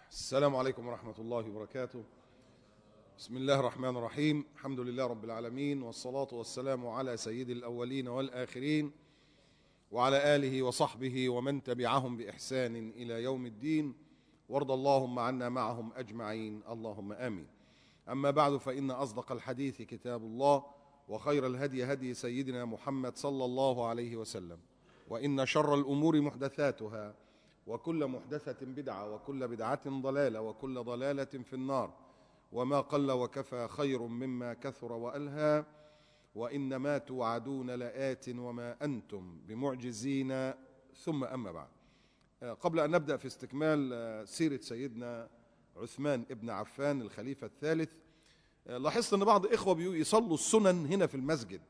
السلام عليكم ورحمة الله وبركاته بسم الله الرحمن الرحيم الحمد لله رب العالمين والصلاة والسلام على سيد الأولين والآخرين وعلى آله وصحبه ومن تبعهم بإحسان إلى يوم الدين وارض اللهم عنا معهم أجمعين اللهم آمين أما بعد فإن أصدق الحديث كتاب الله وخير الهدي هدي سيدنا محمد صلى الله عليه وسلم وإن شر الأمور محدثاتها وكل محدثة بدعة وكل بدعة ضلالة وكل ضلالة في النار وما قل وكفى خير مما كثر وألهى وإنما توعدون لآت وما أنتم بمعجزين ثم أما بعد قبل أن نبدأ في استكمال سيرة سيدنا عثمان ابن عفان الخليفة الثالث لاحظت أن بعض إخوة يصلوا السنن هنا في المسجد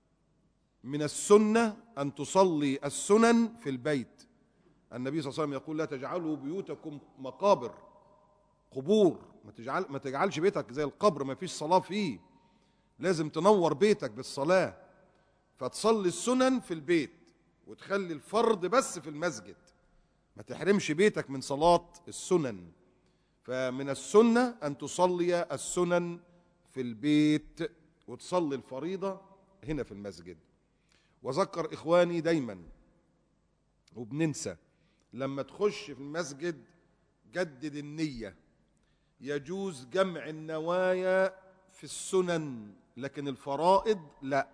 من السنة أن تصلي السنن في البيت النبي صلى الله عليه وسلم يقول لا تجعلوا بيوتكم مقابر قبور ما تجعل ما تجعلش بيتك زي القبر ما فيش صلاة فيه لازم تنور بيتك بالصلاة فتصلي السنن في البيت وتخلي الفرض بس في المسجد ما تحرمش بيتك من صلاة السنن فمن السنة أن تصلي السنن في البيت وتصلي الفريضة هنا في المسجد وذكر إخواني دايما وبننسى لما تخش في المسجد جدد النية يجوز جمع النوايا في السنن لكن الفرائض لا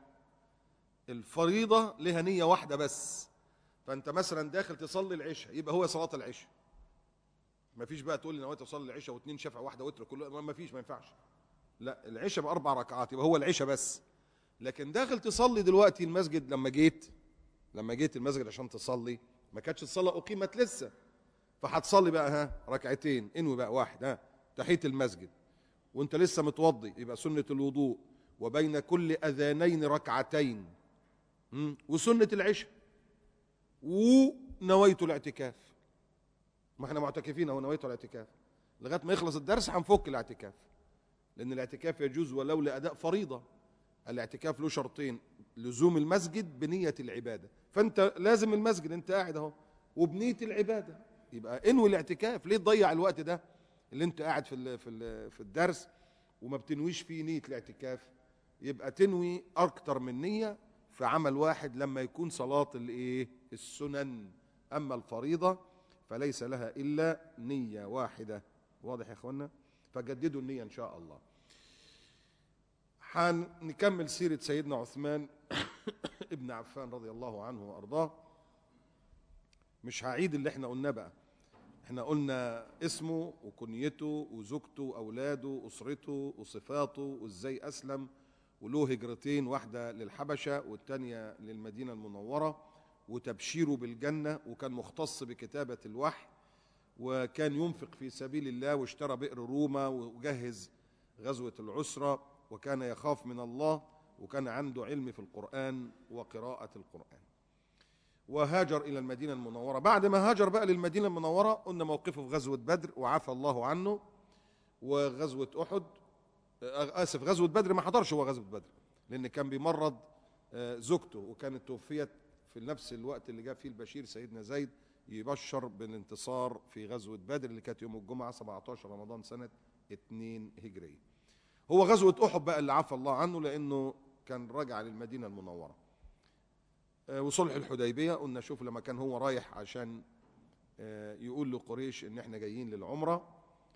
الفريضة لها نية واحدة بس فأنت مثلا داخل تصلي العشاء يبقى هو صلاة العشاء ما فيش بقى تقول لي نويت اصلي العشاء واثنين شفع واحده وتر كله ما فيش ما ينفعش لا العشاء باربع ركعات يبقى هو العشاء بس لكن داخل تصلي دلوقتي المسجد لما جيت لما جيت المسجد عشان تصلي ما كانتش الصلاه اقيمت لسه فهتصلي بقى ها ركعتين انوي بقى واحد ها تحيه المسجد وانت لسه متوضي يبقى سنه الوضوء وبين كل اذانين ركعتين وسنه العشاء ونويت الاعتكاف ما احنا معتكفين اهو نويت الاعتكاف لغايه ما يخلص الدرس هنفك الاعتكاف لان الاعتكاف يجوز ولو لاداء فريضه الاعتكاف له شرطين لزوم المسجد بنيه العباده فانت لازم المسجد انت قاعد اهو وبنيه العباده يبقى انوي الاعتكاف ليه تضيع الوقت ده اللي انت قاعد في ال في ال في الدرس وما بتنويش فيه نيه الاعتكاف يبقى تنوي اكتر من نيه في عمل واحد لما يكون صلاه الايه السنن اما الفريضه فليس لها إلا نية واحدة واضح يا أخوانا فجددوا النية إن شاء الله هنكمل سيرة سيدنا عثمان ابن عفان رضي الله عنه وأرضاه مش هعيد اللي احنا قلناه بقى احنا قلنا اسمه وكنيته وزوجته وأولاده وأسرته وصفاته وإزاي أسلم وله هجرتين واحدة للحبشة والتانية للمدينة المنورة وتبشيره بالجنة وكان مختص بكتابة الوحي وكان ينفق في سبيل الله واشترى بئر روما وجهز غزوة العسرة وكان يخاف من الله وكان عنده علم في القرآن وقراءة القرآن وهاجر إلى المدينة المنورة بعد ما هاجر بقى للمدينة المنورة قلنا موقفه في غزوة بدر وعفى الله عنه وغزوة أحد آسف غزوة بدر ما حضرش هو غزوة بدر لأن كان بيمرض زوجته وكانت توفيت في نفس الوقت اللي جاء فيه البشير سيدنا زيد يبشر بالانتصار في غزوة بدر اللي كانت يوم الجمعة 17 رمضان سنة 2 هجرية هو غزوة أحد بقى اللي عفى الله عنه لأنه كان راجع للمدينة المنورة وصلح الحديبية قلنا شوف لما كان هو رايح عشان يقول لقريش ان احنا جايين للعمرة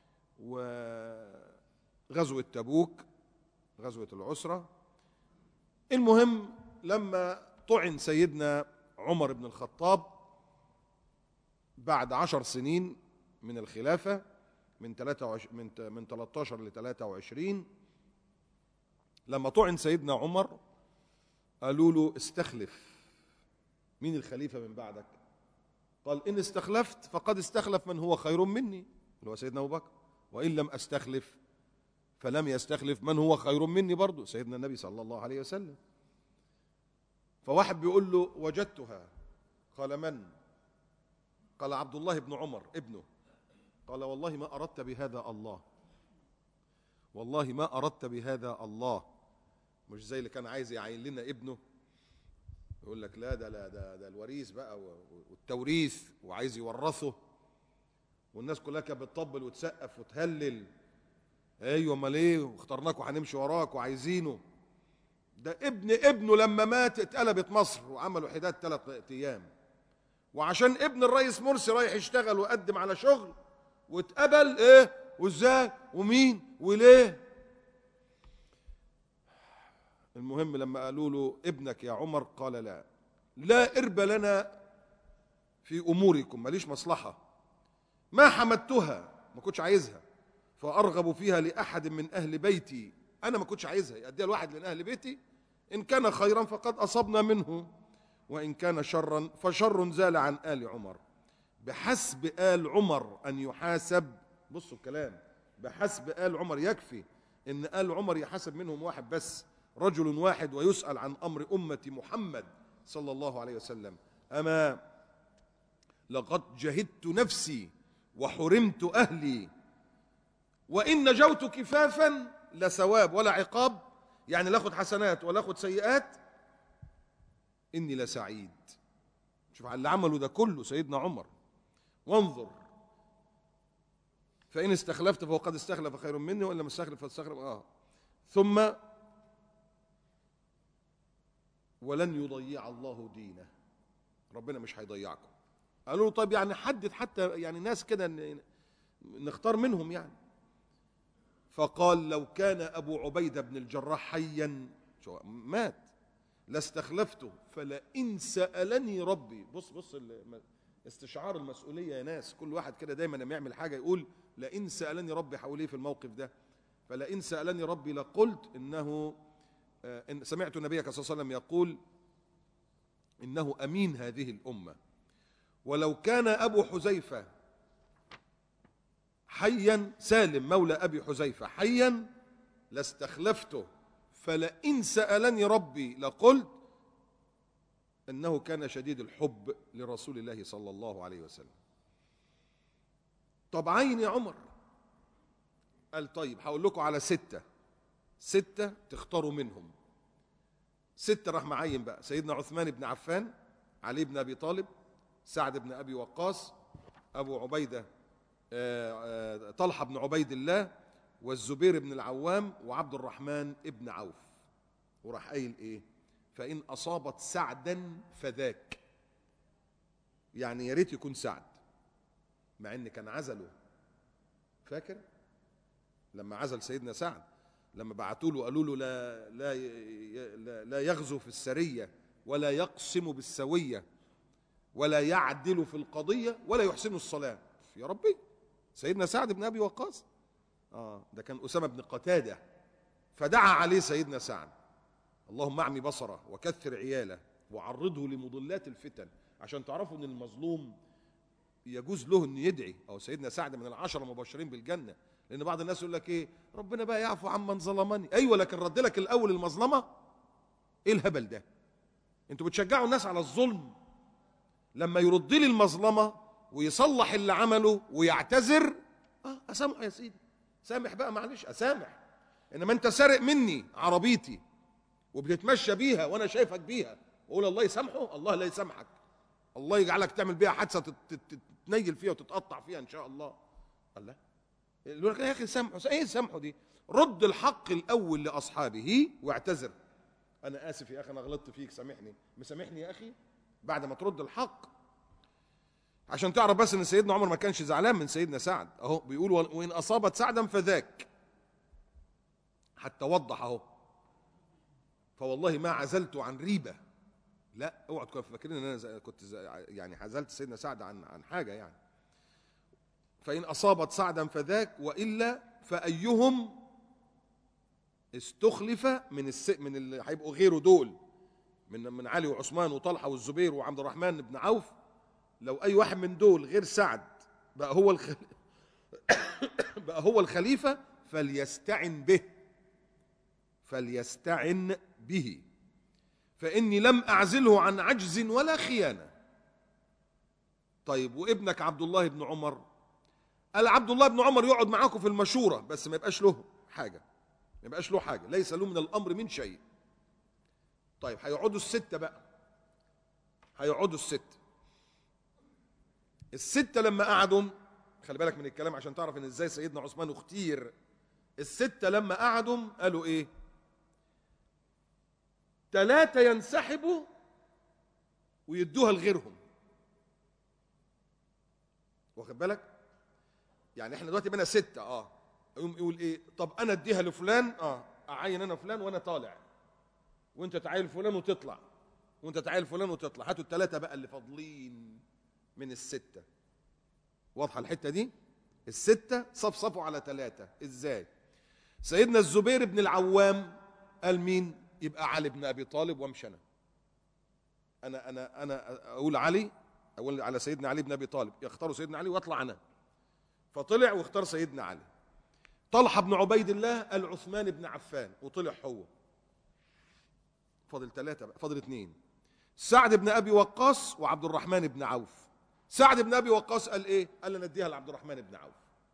وغزوة تبوك غزوة العسرة المهم لما طعن سيدنا عمر بن الخطاب بعد عشر سنين من الخلافة من 23 من من 13 ل 23 لما طعن سيدنا عمر قالوا له استخلف مين الخليفة من بعدك قال إن استخلفت فقد استخلف من هو خير مني اللي هو سيدنا أبو بكر وإن لم أستخلف فلم يستخلف من هو خير مني برضه سيدنا النبي صلى الله عليه وسلم فواحد بيقول له وجدتها قال من قال عبد الله بن عمر ابنه قال والله ما أردت بهذا الله والله ما أردت بهذا الله مش زي اللي كان عايز يعين لنا ابنه يقول لك لا ده لا ده, ده الوريث بقى والتوريث وعايز يورثه والناس كلها كانت بتطبل وتسقف وتهلل ايوه امال ايه واخترناك وهنمشي وراك وعايزينه ده ابن ابنه لما مات اتقلبت مصر وعملوا حداد ثلاث ايام وعشان ابن الرئيس مرسي رايح يشتغل ويقدم على شغل واتقبل ايه وازاي ومين وليه المهم لما قالوا له ابنك يا عمر قال لا لا ارب لنا في اموركم ماليش مصلحه ما حمدتها ما كنتش عايزها فارغب فيها لاحد من اهل بيتي انا ما كنتش عايزها يديها لواحد من اهل بيتي ان كان خيرا فقد اصبنا منه وان كان شرا فشر زال عن ال عمر بحسب ال عمر ان يحاسب بصوا الكلام بحسب ال عمر يكفي ان ال عمر يحاسب منهم واحد بس رجل واحد ويسال عن امر امه محمد صلى الله عليه وسلم اما لقد جهدت نفسي وحرمت اهلي وان نجوت كفافا لثواب ولا عقاب يعني لا اخد حسنات ولا اخد سيئات اني لسعيد شوف على اللي عمله ده كله سيدنا عمر وانظر فان استخلفت فهو قد استخلف خير مني وان لم استخلف فاستخلف اه ثم ولن يضيع الله دينه ربنا مش هيضيعكم قالوا له طيب يعني حدد حتى يعني ناس كده ن- نختار منهم يعني فقال لو كان ابو عبيده بن الجراح حيا شو مات لاستخلفته فلئن سالني ربي بص بص ال- استشعار المسؤوليه يا ناس كل واحد كده دايما لما يعمل حاجه يقول لئن سالني ربي هقول ايه في الموقف ده فلئن سالني ربي لقلت انه آه، إن سمعت نبيك صلى الله عليه وسلم يقول انه امين هذه الامه ولو كان ابو حذيفه حيا سالم مولى ابي حذيفه حيا لاستخلفته فلئن سالني ربي لقلت انه كان شديد الحب لرسول الله صلى الله عليه وسلم طب عين يا عمر قال طيب هقول لكم على سته سته تختاروا منهم ستة راح معين بقى سيدنا عثمان بن عفان علي بن أبي طالب سعد بن أبي وقاص أبو عبيدة آه، آه، طلحة بن عبيد الله والزبير بن العوام وعبد الرحمن بن عوف وراح قايل إيه فإن أصابت سعدا فذاك يعني يا ريت يكون سعد مع إن كان عزله فاكر لما عزل سيدنا سعد لما بعتوا له قالوا له لا لا ي- لا- لا يغزو في السريه ولا يقسم بالسويه ولا يعدل في القضيه ولا يحسن الصلاه يا ربي سيدنا سعد بن ابي وقاص اه ده كان اسامه بن قتاده فدعا عليه سيدنا سعد اللهم اعمي بصره وكثر عياله وعرضه لمضلات الفتن عشان تعرفوا ان المظلوم يجوز له انه يدعي او سيدنا سعد من العشره المبشرين بالجنه لان بعض الناس يقول لك ايه ربنا بقى يعفو عمن ظلمني ايوه لكن رد لك الاول المظلمه ايه الهبل ده انتوا بتشجعوا الناس على الظلم لما يرد لي المظلمه ويصلح اللي عمله ويعتذر اه اسامحه يا سيدي سامح بقى معلش اسامح انما انت سارق مني عربيتي وبتتمشى بيها وانا شايفك بيها واقول الله يسامحه الله لا يسامحك الله يجعلك تعمل بيها حادثه تت- تت- تتنيل فيها وتتقطع فيها ان شاء الله الله يقول لك يا اخي سامحوا ايه سامحوا دي رد الحق الاول لاصحابه واعتذر انا اسف يا اخي انا غلطت فيك سامحني مسامحني يا اخي بعد ما ترد الحق عشان تعرف بس ان سيدنا عمر ما كانش زعلان من سيدنا سعد اهو بيقول وان اصابت سعدا فذاك حتى وضح اهو فوالله ما عزلت عن ريبه لا اوعوا تكونوا فاكرين ان انا زي- كنت زي- يعني عزلت سيدنا سعد عن عن حاجه يعني فان اصابت سعدا فذاك والا فايهم استخلف من الس... من اللي هيبقوا غيره دول من من علي وعثمان وطلحه والزبير وعبد الرحمن بن عوف لو اي واحد من دول غير سعد بقى هو الخل... بقى هو الخليفه فليستعن به فليستعن به فاني لم اعزله عن عجز ولا خيانه طيب وابنك عبد الله بن عمر قال عبد الله بن عمر يقعد معاكم في المشوره بس ما يبقاش له حاجه ما يبقاش له حاجه ليس له من الامر من شيء طيب هيقعدوا السته بقى هيقعدوا السته السته لما قعدوا خلي بالك من الكلام عشان تعرف ان ازاي سيدنا عثمان اختير الستة لما قعدوا قالوا ايه ثلاثة ينسحبوا ويدوها لغيرهم واخد بالك يعني احنا دلوقتي بقينا ستة اه يقوم يقول ايه طب انا اديها لفلان اه اعين انا فلان وانا طالع وانت تعايل فلان وتطلع وانت تعايل فلان وتطلع هاتوا الثلاثة بقى اللي فاضلين من الستة واضحة الحتة دي الستة صفصفوا على ثلاثة ازاي سيدنا الزبير بن العوام قال مين يبقى علي بن ابي طالب وامشي انا انا انا انا اقول علي اقول على سيدنا علي بن ابي طالب يختاروا سيدنا علي واطلع انا فطلع واختار سيدنا علي طلحه بن عبيد الله قال عثمان بن عفان وطلع هو فاضل ثلاثه بقى فاضل اثنين سعد بن ابي وقاص وعبد الرحمن بن عوف سعد بن ابي وقاص قال ايه قال انا اديها لعبد الرحمن بن عوف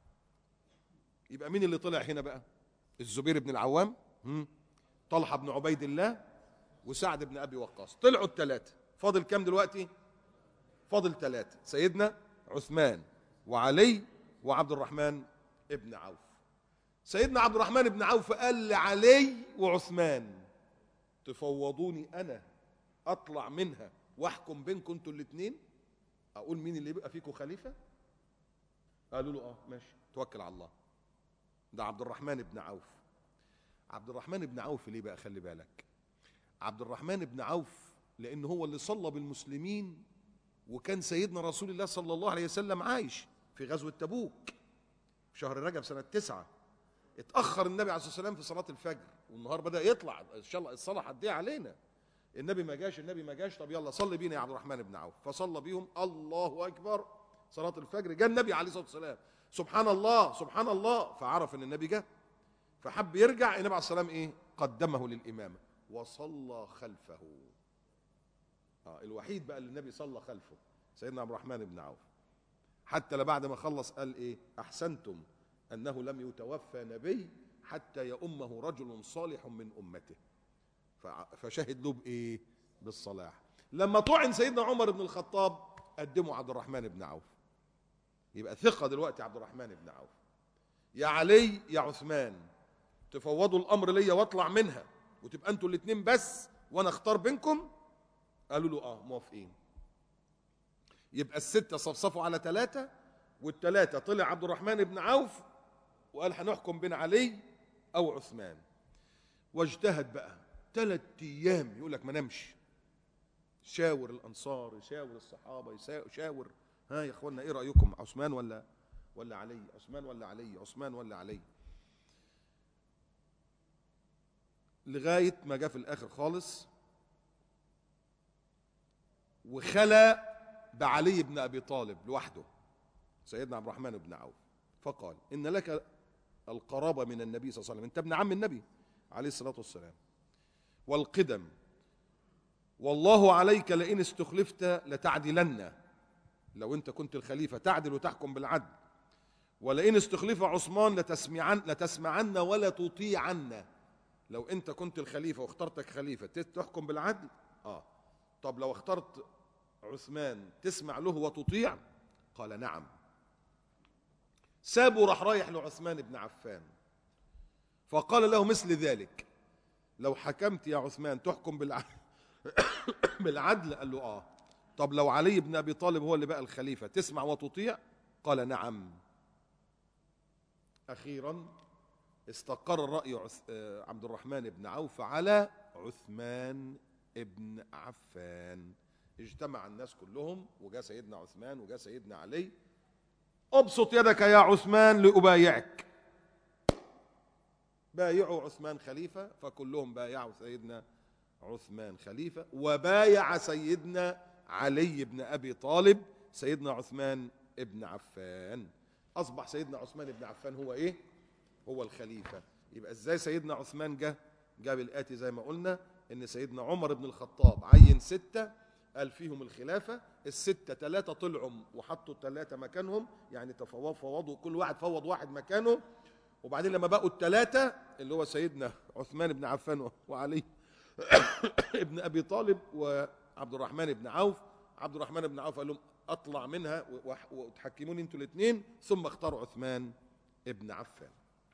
يبقى مين اللي طلع هنا بقى الزبير بن العوام هم؟ طلحه بن عبيد الله وسعد بن ابي وقاص طلعوا الثلاثه فاضل كام دلوقتي فاضل ثلاثه سيدنا عثمان وعلي وعبد الرحمن ابن عوف سيدنا عبد الرحمن بن عوف قال لعلي وعثمان تفوضوني انا اطلع منها واحكم بينكم انتوا الاثنين اقول مين اللي يبقى فيكم خليفه قالوا له اه ماشي توكل على الله ده عبد الرحمن بن عوف عبد الرحمن بن عوف ليه بقى خلي بالك عبد الرحمن بن عوف لان هو اللي صلى بالمسلمين وكان سيدنا رسول الله صلى الله عليه وسلم عايش في غزوه تبوك في شهر رجب سنه تسعة اتاخر النبي عليه الصلاه والسلام في صلاه الفجر والنهار بدا يطلع ان شاء الله الصلاه هتضيع علينا النبي ما جاش النبي ما جاش طب يلا صلي بينا يا عبد الرحمن بن عوف فصلى بيهم الله اكبر صلاه الفجر جاء النبي عليه الصلاه والسلام سبحان الله سبحان الله فعرف ان النبي جه فحب يرجع النبي عليه الصلاه والسلام ايه قدمه للامامه وصلى خلفه آه الوحيد بقى اللي النبي صلى خلفه سيدنا عبد الرحمن بن عوف حتى بعد ما خلص قال ايه احسنتم انه لم يتوفى نبي حتى يؤمه رجل صالح من امته فشهد له بايه بالصلاح لما طعن سيدنا عمر بن الخطاب قدموا عبد الرحمن بن عوف يبقى ثقة دلوقتي عبد الرحمن بن عوف يا علي يا عثمان تفوضوا الامر ليا واطلع منها وتبقى انتوا الاثنين بس وانا اختار بينكم قالوا له اه موافقين يبقى الستة صفصفوا على ثلاثة والثلاثة طلع عبد الرحمن بن عوف وقال هنحكم بين علي أو عثمان واجتهد بقى ثلاث أيام يقول لك ما نمشي شاور الأنصار يشاور الصحابة يشاور ها يا إخوانا إيه رأيكم عثمان ولا ولا علي عثمان ولا علي عثمان ولا علي لغاية ما جاء في الآخر خالص وخلى بعلي بن ابي طالب لوحده سيدنا عبد الرحمن بن عوف فقال ان لك القرابه من النبي صلى الله عليه وسلم انت ابن عم النبي عليه الصلاه والسلام والقدم والله عليك لئن استخلفت لتعدلن لو انت كنت الخليفه تعدل وتحكم بالعدل ولئن استخلف عثمان لتسمعن لتسمعن ولا تطيعن لو انت كنت الخليفه واخترتك خليفه تحكم بالعدل اه طب لو اخترت عثمان تسمع له وتطيع قال نعم سابوا راح رايح لعثمان بن عفان فقال له مثل ذلك لو حكمت يا عثمان تحكم بالعدل بالعدل قال له اه طب لو علي بن ابي طالب هو اللي بقى الخليفه تسمع وتطيع قال نعم اخيرا استقر راي عبد الرحمن بن عوف على عثمان ابن عفان اجتمع الناس كلهم وجاء سيدنا عثمان وجاء سيدنا علي ابسط يدك يا عثمان لأبايعك بايعوا عثمان خليفة فكلهم بايعوا سيدنا عثمان خليفة وبايع سيدنا علي بن أبي طالب سيدنا عثمان ابن عفان أصبح سيدنا عثمان بن عفان هو إيه؟ هو الخليفة يبقى إزاي سيدنا عثمان جه؟ جاب الآتي زي ما قلنا إن سيدنا عمر بن الخطاب عين ستة قال فيهم الخلافة الستة ثلاثة طلعوا وحطوا الثلاثة مكانهم يعني تفوضوا فوضوا كل واحد فوض واحد مكانه وبعدين لما بقوا الثلاثة اللي هو سيدنا عثمان بن عفان وعلي ابن أبي طالب وعبد الرحمن بن عوف عبد الرحمن بن عوف قال لهم اطلع منها وح- وتحكموني انتوا الاثنين ثم اختاروا عثمان ابن عفان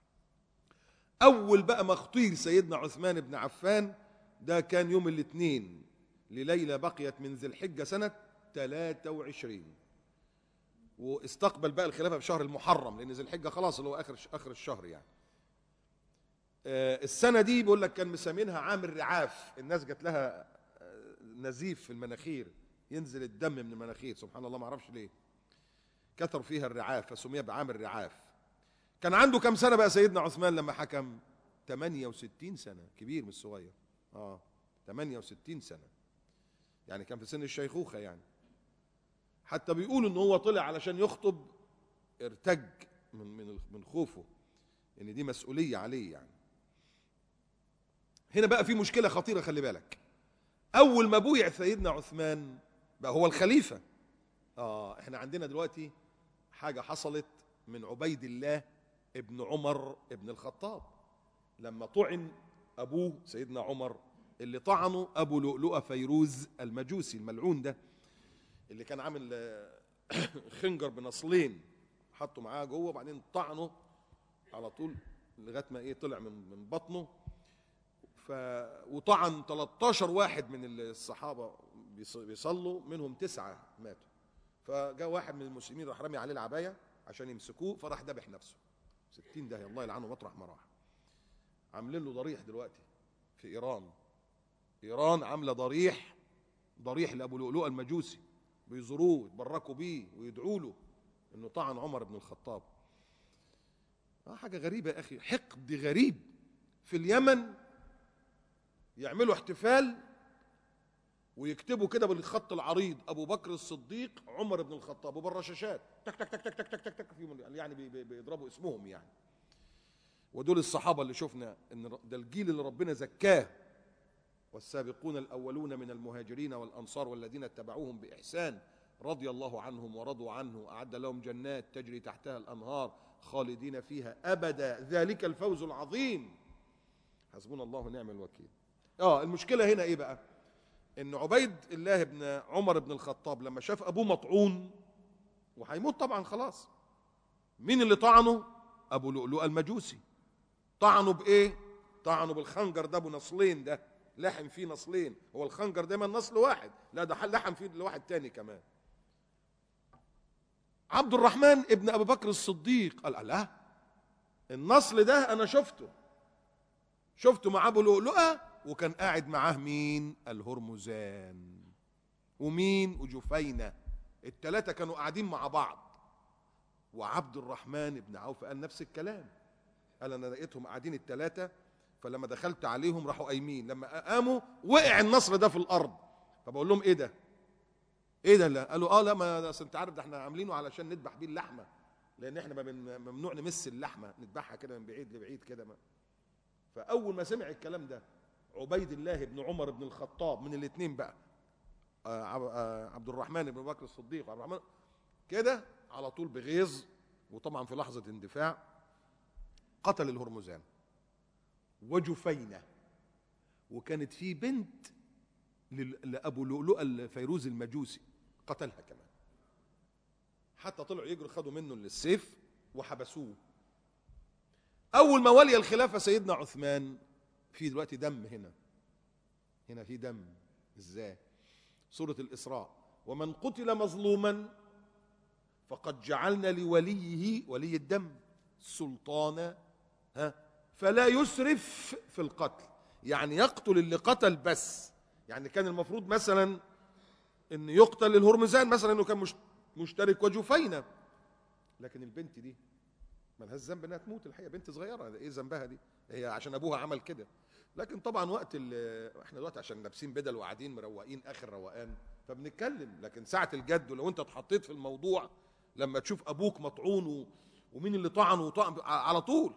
اول بقى ما اختير سيدنا عثمان بن عفان ده كان يوم الاثنين لليله بقيت من ذي الحجه سنه 23 واستقبل بقى الخلافه في شهر المحرم لان ذي الحجه خلاص اللي هو اخر اخر الشهر يعني آه، السنه دي بيقول لك كان مسمينها عام الرعاف الناس جات لها آه، نزيف في المناخير ينزل الدم من المناخير سبحان الله ما اعرفش ليه كثر فيها الرعاف فسمي بعام الرعاف كان عنده كم سنه بقى سيدنا عثمان لما حكم 68 سنه كبير مش صغير اه 68 سنه يعني كان في سن الشيخوخه يعني حتى بيقولوا ان هو طلع علشان يخطب ارتج من من من خوفه ان دي مسؤوليه عليه يعني هنا بقى في مشكله خطيره خلي بالك اول ما بويع سيدنا عثمان بقى هو الخليفه اه احنا عندنا دلوقتي حاجه حصلت من عبيد الله ابن عمر ابن الخطاب لما طعن ابوه سيدنا عمر اللي طعنه ابو لؤلؤه فيروز المجوسي الملعون ده اللي كان عامل آه، خنجر بنصلين حطه معاه جوه وبعدين طعنه على طول لغايه ما ايه طلع من من بطنه ف وطعن 13 واحد من الصحابه بيص- بيصلوا منهم تسعه ماتوا فجاء واحد من المسلمين راح رمي عليه العبايه عشان يمسكوه فراح ذبح نفسه 60 ده الله يلعنه مطرح ما راح عاملين له ضريح دلوقتي في ايران ايران عامله ضريح ضريح لابو لؤلؤه المجوسي بيزوروه يتبركوا بيه ويدعوا له انه طعن عمر بن الخطاب آه حاجه غريبه يا اخي حقد غريب في اليمن يعملوا احتفال ويكتبوا كده بالخط العريض ابو بكر الصديق عمر بن الخطاب وبالرشاشات تك تك تك تك تك تك تك, تك فيهم يعني بي- بي- بيضربوا اسمهم يعني ودول الصحابه اللي شفنا ان ر- ده الجيل اللي ربنا زكاه والسابقون الاولون من المهاجرين والانصار والذين اتبعوهم باحسان رضي الله عنهم ورضوا عنه اعد لهم جنات تجري تحتها الانهار خالدين فيها ابدا ذلك الفوز العظيم حسبنا الله ونعم الوكيل اه المشكله هنا ايه بقى ان عبيد الله بن عمر بن الخطاب لما شاف ابوه مطعون وهيموت طبعا خلاص مين اللي طعنه ابو لؤلؤه المجوسي طعنه بايه طعنه بالخنجر ده ابو نصلين ده لحم فيه نصلين هو الخنجر دايما نصل واحد لا ده لحم فيه لواحد تاني كمان عبد الرحمن ابن ابي بكر الصديق قال لا النصل ده انا شفته شفته مع ابو لؤلؤه وكان قاعد معاه مين الهرمزان ومين وجفينه الثلاثه كانوا قاعدين مع بعض وعبد الرحمن بن عوف قال نفس الكلام قال انا لقيتهم قاعدين الثلاثه فلما دخلت عليهم راحوا قايمين لما قاموا وقع النصر ده في الارض فبقول لهم ايه ده ايه ده لا قالوا اه لا ما ده أصل انت عارف ده احنا عاملينه علشان نذبح بيه اللحمه لان احنا ما بن- ممنوع نمس اللحمه نذبحها كده من بعيد لبعيد كده ما. فاول ما سمع الكلام ده عبيد الله بن عمر بن الخطاب من الاثنين بقى آه، عب- آه، عبد الرحمن بن بكر الصديق وعبد الرحمن كده على طول بغيظ وطبعا في لحظه اندفاع قتل الهرمزان وجفينه وكانت في بنت لل- لابو لؤلؤه الفيروز المجوسي قتلها كمان حتى طلعوا يجروا خدوا منه السيف وحبسوه اول ما ولي الخلافه سيدنا عثمان في دلوقتي دم هنا هنا في دم ازاي سوره الاسراء ومن قتل مظلوما فقد جعلنا لوليه ولي الدم سلطانا ها فلا يسرف في القتل يعني يقتل اللي قتل بس يعني كان المفروض مثلا ان يقتل الهرمزان مثلا انه كان مش- مشترك وجفينه لكن البنت دي ملهاش ذنب انها تموت الحقيقه بنت صغيره ايه ذنبها دي هي عشان ابوها عمل كده لكن طبعا وقت ال- احنا دلوقتي عشان لابسين بدل وقاعدين مروقين اخر روقان فبنتكلم لكن ساعه الجد ولو انت اتحطيت في الموضوع لما تشوف ابوك مطعون و- ومين اللي طعنه وطعن على طول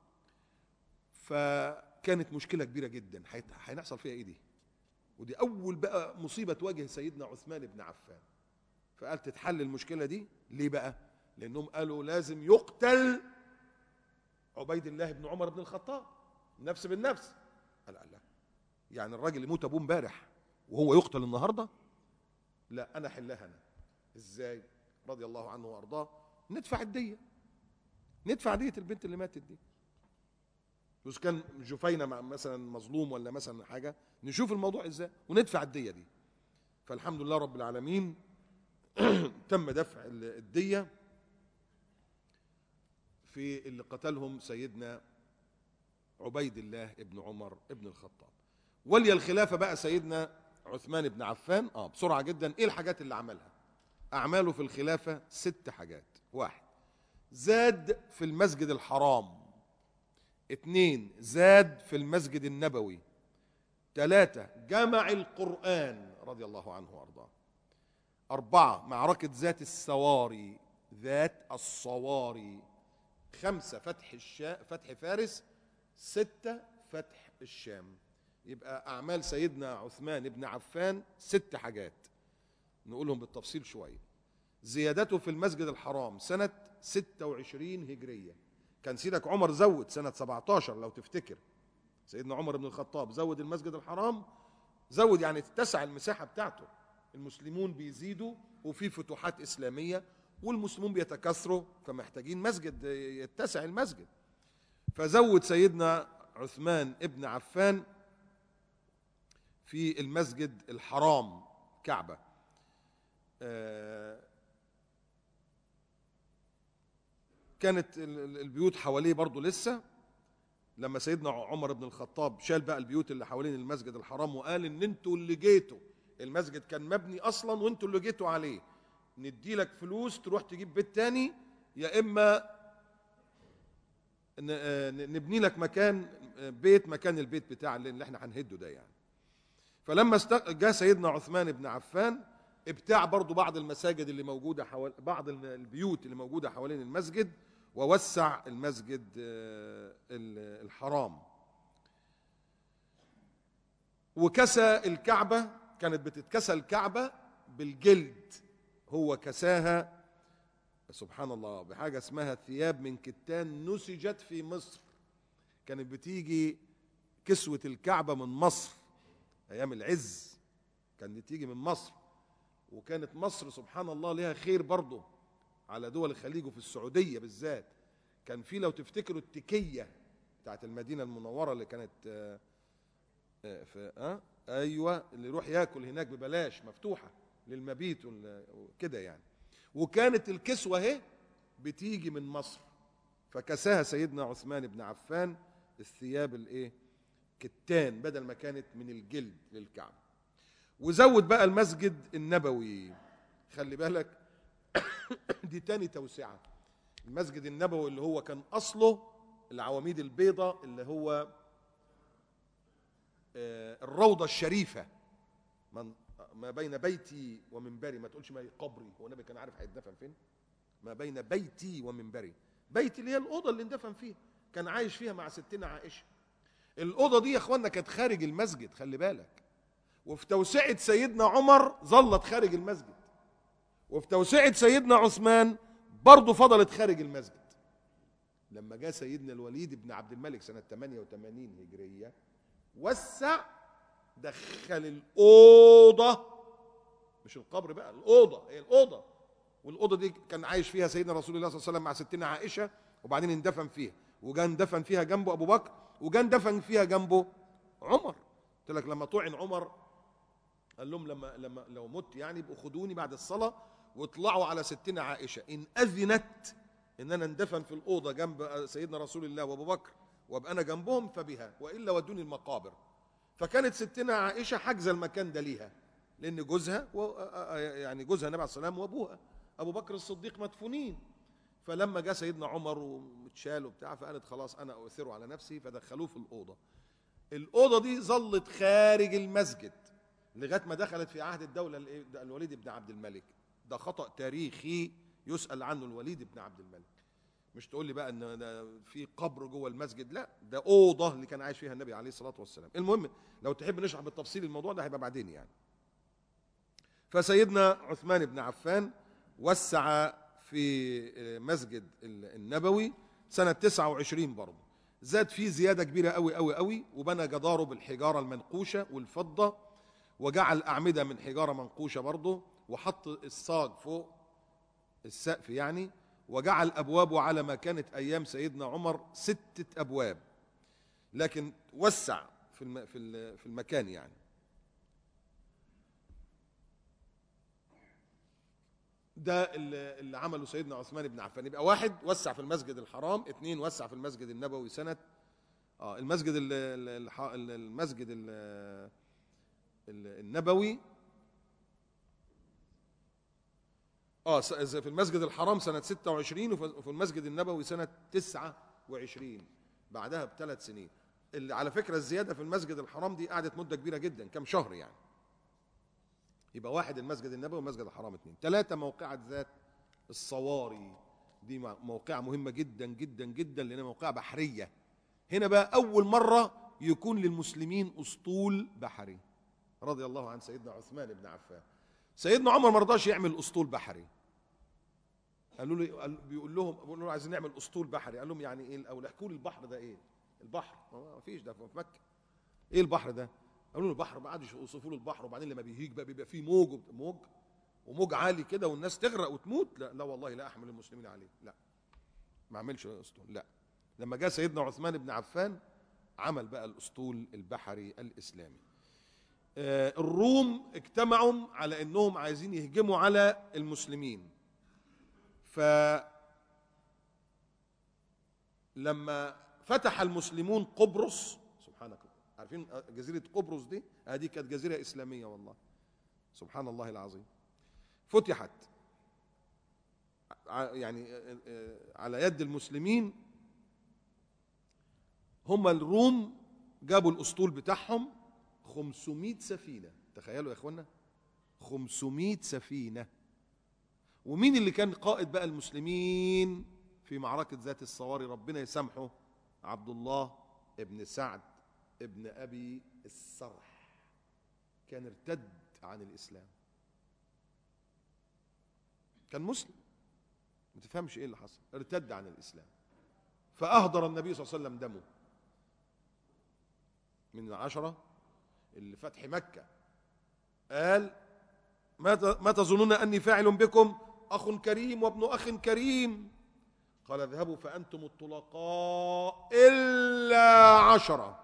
فكانت مشكله كبيره جدا هيت- هيحصل فيها ايه دي ودي اول بقى مصيبه تواجه سيدنا عثمان بن عفان فقال تتحل المشكله دي ليه بقى لانهم قالوا لازم يقتل عبيد الله بن عمر بن الخطاب نفس بالنفس قال لا يعني الراجل يموت ابوه امبارح وهو يقتل النهارده لا انا احلها انا ازاي رضي الله عنه وارضاه ندفع الديه ندفع ديه البنت اللي ماتت دي بس كان جفينة مع مثلا مظلوم ولا مثلا حاجة نشوف الموضوع ازاي وندفع الدية دي فالحمد لله رب العالمين تم دفع الدية في اللي قتلهم سيدنا عبيد الله ابن عمر ابن الخطاب ولي الخلافة بقى سيدنا عثمان بن عفان اه بسرعة جدا ايه الحاجات اللي عملها اعماله في الخلافة ست حاجات واحد زاد في المسجد الحرام اتنين زاد في المسجد النبوي تلاتة جمع القرآن رضي الله عنه وارضاه أربعة معركة ذات السواري ذات الصواري خمسة فتح الشا فتح فارس ستة فتح الشام يبقى أعمال سيدنا عثمان بن عفان ست حاجات نقولهم بالتفصيل شوية زيادته في المسجد الحرام سنة 26 هجرية كان سيدك عمر زود سنة 17 لو تفتكر سيدنا عمر بن الخطاب زود المسجد الحرام زود يعني اتسع المساحة بتاعته المسلمون بيزيدوا وفي فتوحات إسلامية والمسلمون بيتكاثروا فمحتاجين مسجد يتسع المسجد فزود سيدنا عثمان ابن عفان في المسجد الحرام كعبة كانت البيوت حواليه برضه لسه لما سيدنا عمر بن الخطاب شال بقى البيوت اللي حوالين المسجد الحرام وقال ان انتوا اللي جيتوا المسجد كان مبني اصلا وانتوا اللي جيتوا عليه ندي لك فلوس تروح تجيب بيت تاني يا اما نبني لك مكان بيت مكان البيت بتاع اللي احنا هنهده ده يعني فلما جاء سيدنا عثمان بن عفان ابتاع برضو بعض المساجد اللي موجودة حوال بعض البيوت اللي موجودة حوالين المسجد ووسع المسجد الحرام وكسى الكعبة كانت بتتكسى الكعبة بالجلد هو كساها سبحان الله بحاجة اسمها ثياب من كتان نسجت في مصر كانت بتيجي كسوة الكعبة من مصر أيام العز كانت بتيجي من مصر وكانت مصر سبحان الله لها خير برضه على دول الخليج وفي السعودية بالذات كان في لو تفتكروا التكية بتاعت المدينة المنورة اللي كانت آه في أه؟ أيوة اللي يروح ياكل هناك ببلاش مفتوحة للمبيت وكده يعني وكانت الكسوة اهي بتيجي من مصر فكساها سيدنا عثمان بن عفان الثياب الايه كتان بدل ما كانت من الجلد للكعبه وزود بقى المسجد النبوي خلي بالك دي تاني توسعة المسجد النبوي اللي هو كان أصله العواميد البيضاء اللي هو الروضة الشريفة من ما بين بيتي ومنبري ما تقولش ما قبري هو النبي كان عارف هيتدفن فين ما بين بيتي ومنبري بيتي اللي هي الأوضة اللي اندفن فيها كان عايش فيها مع ستنا عائشة الأوضة دي يا أخوانا كانت خارج المسجد خلي بالك وفي توسعة سيدنا عمر ظلت خارج المسجد وفي توسعة سيدنا عثمان برضه فضلت خارج المسجد لما جاء سيدنا الوليد بن عبد الملك سنة 88 هجرية وسع دخل الأوضة مش القبر بقى الأوضة هي الأوضة والأوضة دي كان عايش فيها سيدنا رسول الله صلى الله عليه وسلم مع ستنا عائشة وبعدين اندفن فيها وجا اندفن فيها جنبه أبو بكر وجا اندفن فيها جنبه عمر قلت لك لما طعن عمر قال لهم لما لما لو مت يعني يبقوا خدوني بعد الصلاه واطلعوا على ستنا عائشه ان اذنت ان انا اندفن في الاوضه جنب سيدنا رسول الله وابو بكر وابقى انا جنبهم فبها والا ودوني المقابر فكانت ستنا عائشه حاجزه المكان ده ليها لان جوزها و يعني جوزها النبي عليه الصلاه والسلام وابوها ابو بكر الصديق مدفونين فلما جاء سيدنا عمر ومتشال وبتاع فقالت خلاص انا اؤثره على نفسي فدخلوه في الاوضه الاوضه دي ظلت خارج المسجد لغايه ما دخلت في عهد الدوله الوليد بن عبد الملك ده خطا تاريخي يسال عنه الوليد بن عبد الملك مش تقول لي بقى ان في قبر جوه المسجد لا ده اوضه اللي كان عايش فيها النبي عليه الصلاه والسلام المهم لو تحب نشرح بالتفصيل الموضوع ده هيبقى بعدين يعني فسيدنا عثمان بن عفان وسع في مسجد النبوي سنه 29 برضه زاد فيه زياده كبيره قوي قوي قوي وبنى جداره بالحجاره المنقوشه والفضه وجعل أعمدة من حجارة منقوشة برضه وحط الصاج فوق السقف يعني وجعل أبوابه على ما كانت أيام سيدنا عمر ستة أبواب لكن وسع في الم- في ال- في المكان يعني ده اللي اللي عمله سيدنا عثمان بن عفان يبقى واحد وسع في المسجد الحرام اثنين وسع في المسجد النبوي سنة اه المسجد ال- ال- الح- ال- المسجد ال- ال- النبوي اه س- في المسجد الحرام سنة 26 وفي وفي المسجد النبوي سنة 29 بعدها بثلاث سنين اللي على فكرة الزيادة في المسجد الحرام دي قعدت مدة كبيرة جدا كم شهر يعني يبقى واحد المسجد النبوي والمسجد الحرام اثنين ثلاثة موقعة ذات الصواري دي مع- موقعة مهمة جدا جدا جدا لأنها موقعة بحرية هنا بقى أول مرة يكون للمسلمين أسطول بحري رضي الله عن سيدنا عثمان بن عفان سيدنا عمر ما رضاش يعمل أسطول بحري قالوا له قال- بيقول لهم بيقول لهم عايزين نعمل أسطول بحري قال لهم يعني إيه الأول احكوا لي البحر ده إيه البحر ما فيش ده في مكة ايه البحر ده؟ قالوا له البحر ما قعدوا يوصفوا له البحر وبعدين لما بيهيج بقى بيبقى فيه موج وبت- موج وموج عالي كده والناس تغرق وتموت لا لا والله لا احمل المسلمين عليه لا ما عملش اسطول لا لما جاء سيدنا عثمان بن عفان عمل بقى الاسطول البحري الاسلامي آه، الروم اجتمعوا على انهم عايزين يهجموا على المسلمين ف لما فتح المسلمون قبرص سبحانك عارفين جزيرة قبرص دي هذه كانت جزيرة إسلامية والله سبحان الله العظيم فتحت ع- يعني آه، آه، على يد المسلمين هم الروم جابوا الأسطول بتاعهم 500 سفينة تخيلوا يا إخوانا 500 سفينة ومين اللي كان قائد بقى المسلمين في معركة ذات الصواري ربنا يسامحه عبد الله ابن سعد ابن أبي السرح كان ارتد عن الإسلام كان مسلم ما تفهمش ايه اللي حصل ارتد عن الإسلام فأهدر النبي صلى الله عليه وسلم دمه من العشرة اللي فتح مكة قال ما ت- ما تظنون أني فاعل بكم أخ كريم وابن أخ كريم قال اذهبوا فأنتم الطلقاء إلا عشرة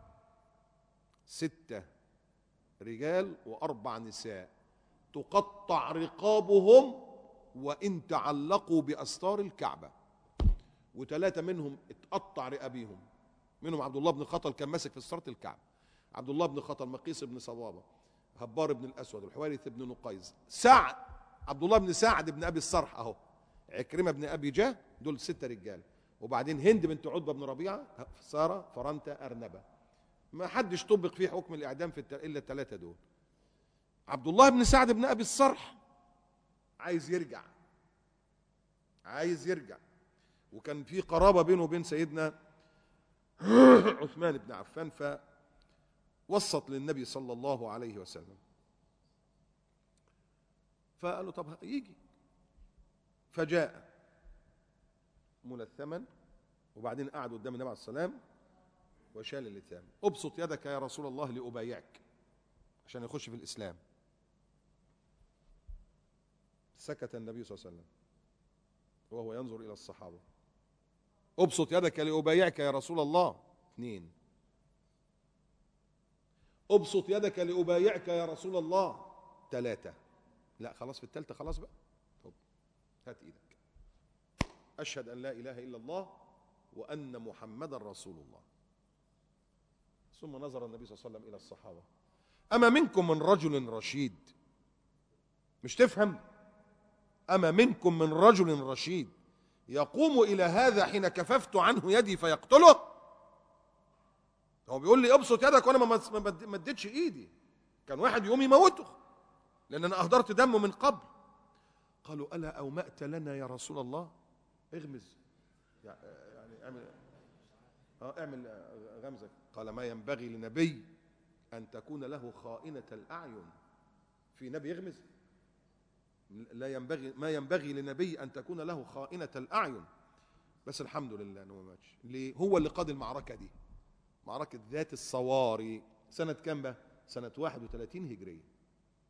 ستة رجال وأربع نساء تقطع رقابهم وإن تعلقوا بأستار الكعبة وثلاثة منهم اتقطع رقابيهم منهم عبد الله بن خطل كان ماسك في ستارة الكعبة عبد الله بن خطل مقيس بن صوابة هبار بن الأسود الحوارث بن نقيز سعد عبد الله بن سعد بن أبي الصرح أهو عكرمة بن أبي جاه دول ستة رجال وبعدين هند بنت عتبة بن ربيعة سارة فرنتا أرنبة ما حدش طبق فيه حكم الإعدام في الت- إلا الثلاثة دول عبد الله بن سعد بن أبي الصرح عايز يرجع عايز يرجع وكان في قرابة بينه وبين سيدنا عثمان بن عفان فوسط للنبي صلى الله عليه وسلم فقال له طب يجي فجاء ملثما وبعدين قعد قدام النبي عليه السلام وشال اللثام ابسط يدك يا رسول الله لأبايعك عشان يخش في الإسلام سكت النبي صلى الله عليه وسلم وهو ينظر إلى الصحابة ابسط يدك لأبايعك يا رسول الله اثنين ابسط يدك لأبايعك يا رسول الله ثلاثة لا خلاص في الثالثة خلاص بقى طب هات ايدك أشهد أن لا إله إلا الله وأن محمدا رسول الله ثم نظر النبي صلى الله عليه وسلم إلى الصحابة أما منكم من رجل رشيد مش تفهم أما منكم من رجل رشيد يقوم إلى هذا حين كففت عنه يدي فيقتله هو بيقول لي ابسط يدك وانا ما ما مد- ما اديتش ايدي كان واحد يقوم يموته لان انا اهدرت دمه من قبل قالوا الا اومأت لنا يا رسول الله اغمز يعني اعمل اه اعمل آه، غمزه قال ما ينبغي لنبي ان تكون له خائنة الاعين في نبي يغمز لا ينبغي ما ينبغي لنبي ان تكون له خائنة الاعين بس الحمد لله انه ما ماتش ليه هو اللي قاد المعركه دي معركه ذات الصواري سنه كام بقى سنه 31 هجريه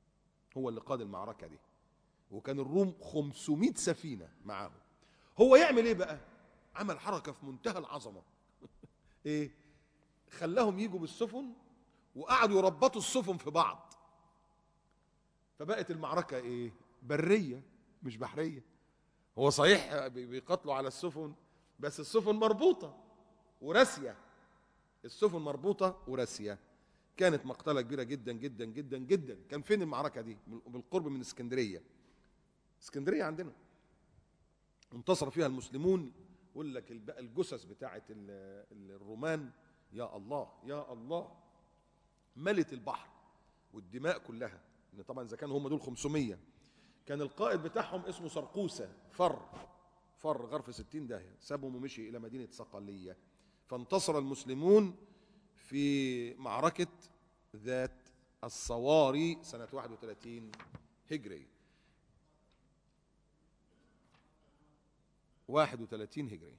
هو اللي قاد المعركة دي وكان الروم 500 سفينة معاهم هو يعمل ايه بقى عمل حركة في منتهى العظمة ايه خلاهم يجوا بالسفن وقعدوا يربطوا السفن في بعض فبقت المعركة ايه برية مش بحرية هو صحيح بي- بيقاتلوا على السفن بس السفن مربوطة وراسية السفن مربوطة وراسية كانت مقتلة كبيرة جدا جدا جدا جدا كان فين المعركة دي بالقرب من اسكندرية اسكندرية عندنا انتصر فيها المسلمون يقول لك الب- الجثث بتاعت ال- ال- الرومان يا الله يا الله ملت البحر والدماء كلها ان طبعا اذا كانوا هم دول 500 كان القائد بتاعهم اسمه سرقوسة فر فر غرف 60 داهية سابهم ومشي الى مدينة صقلية فانتصر المسلمون في معركة ذات الصواري سنة 31 هجري 31 هجري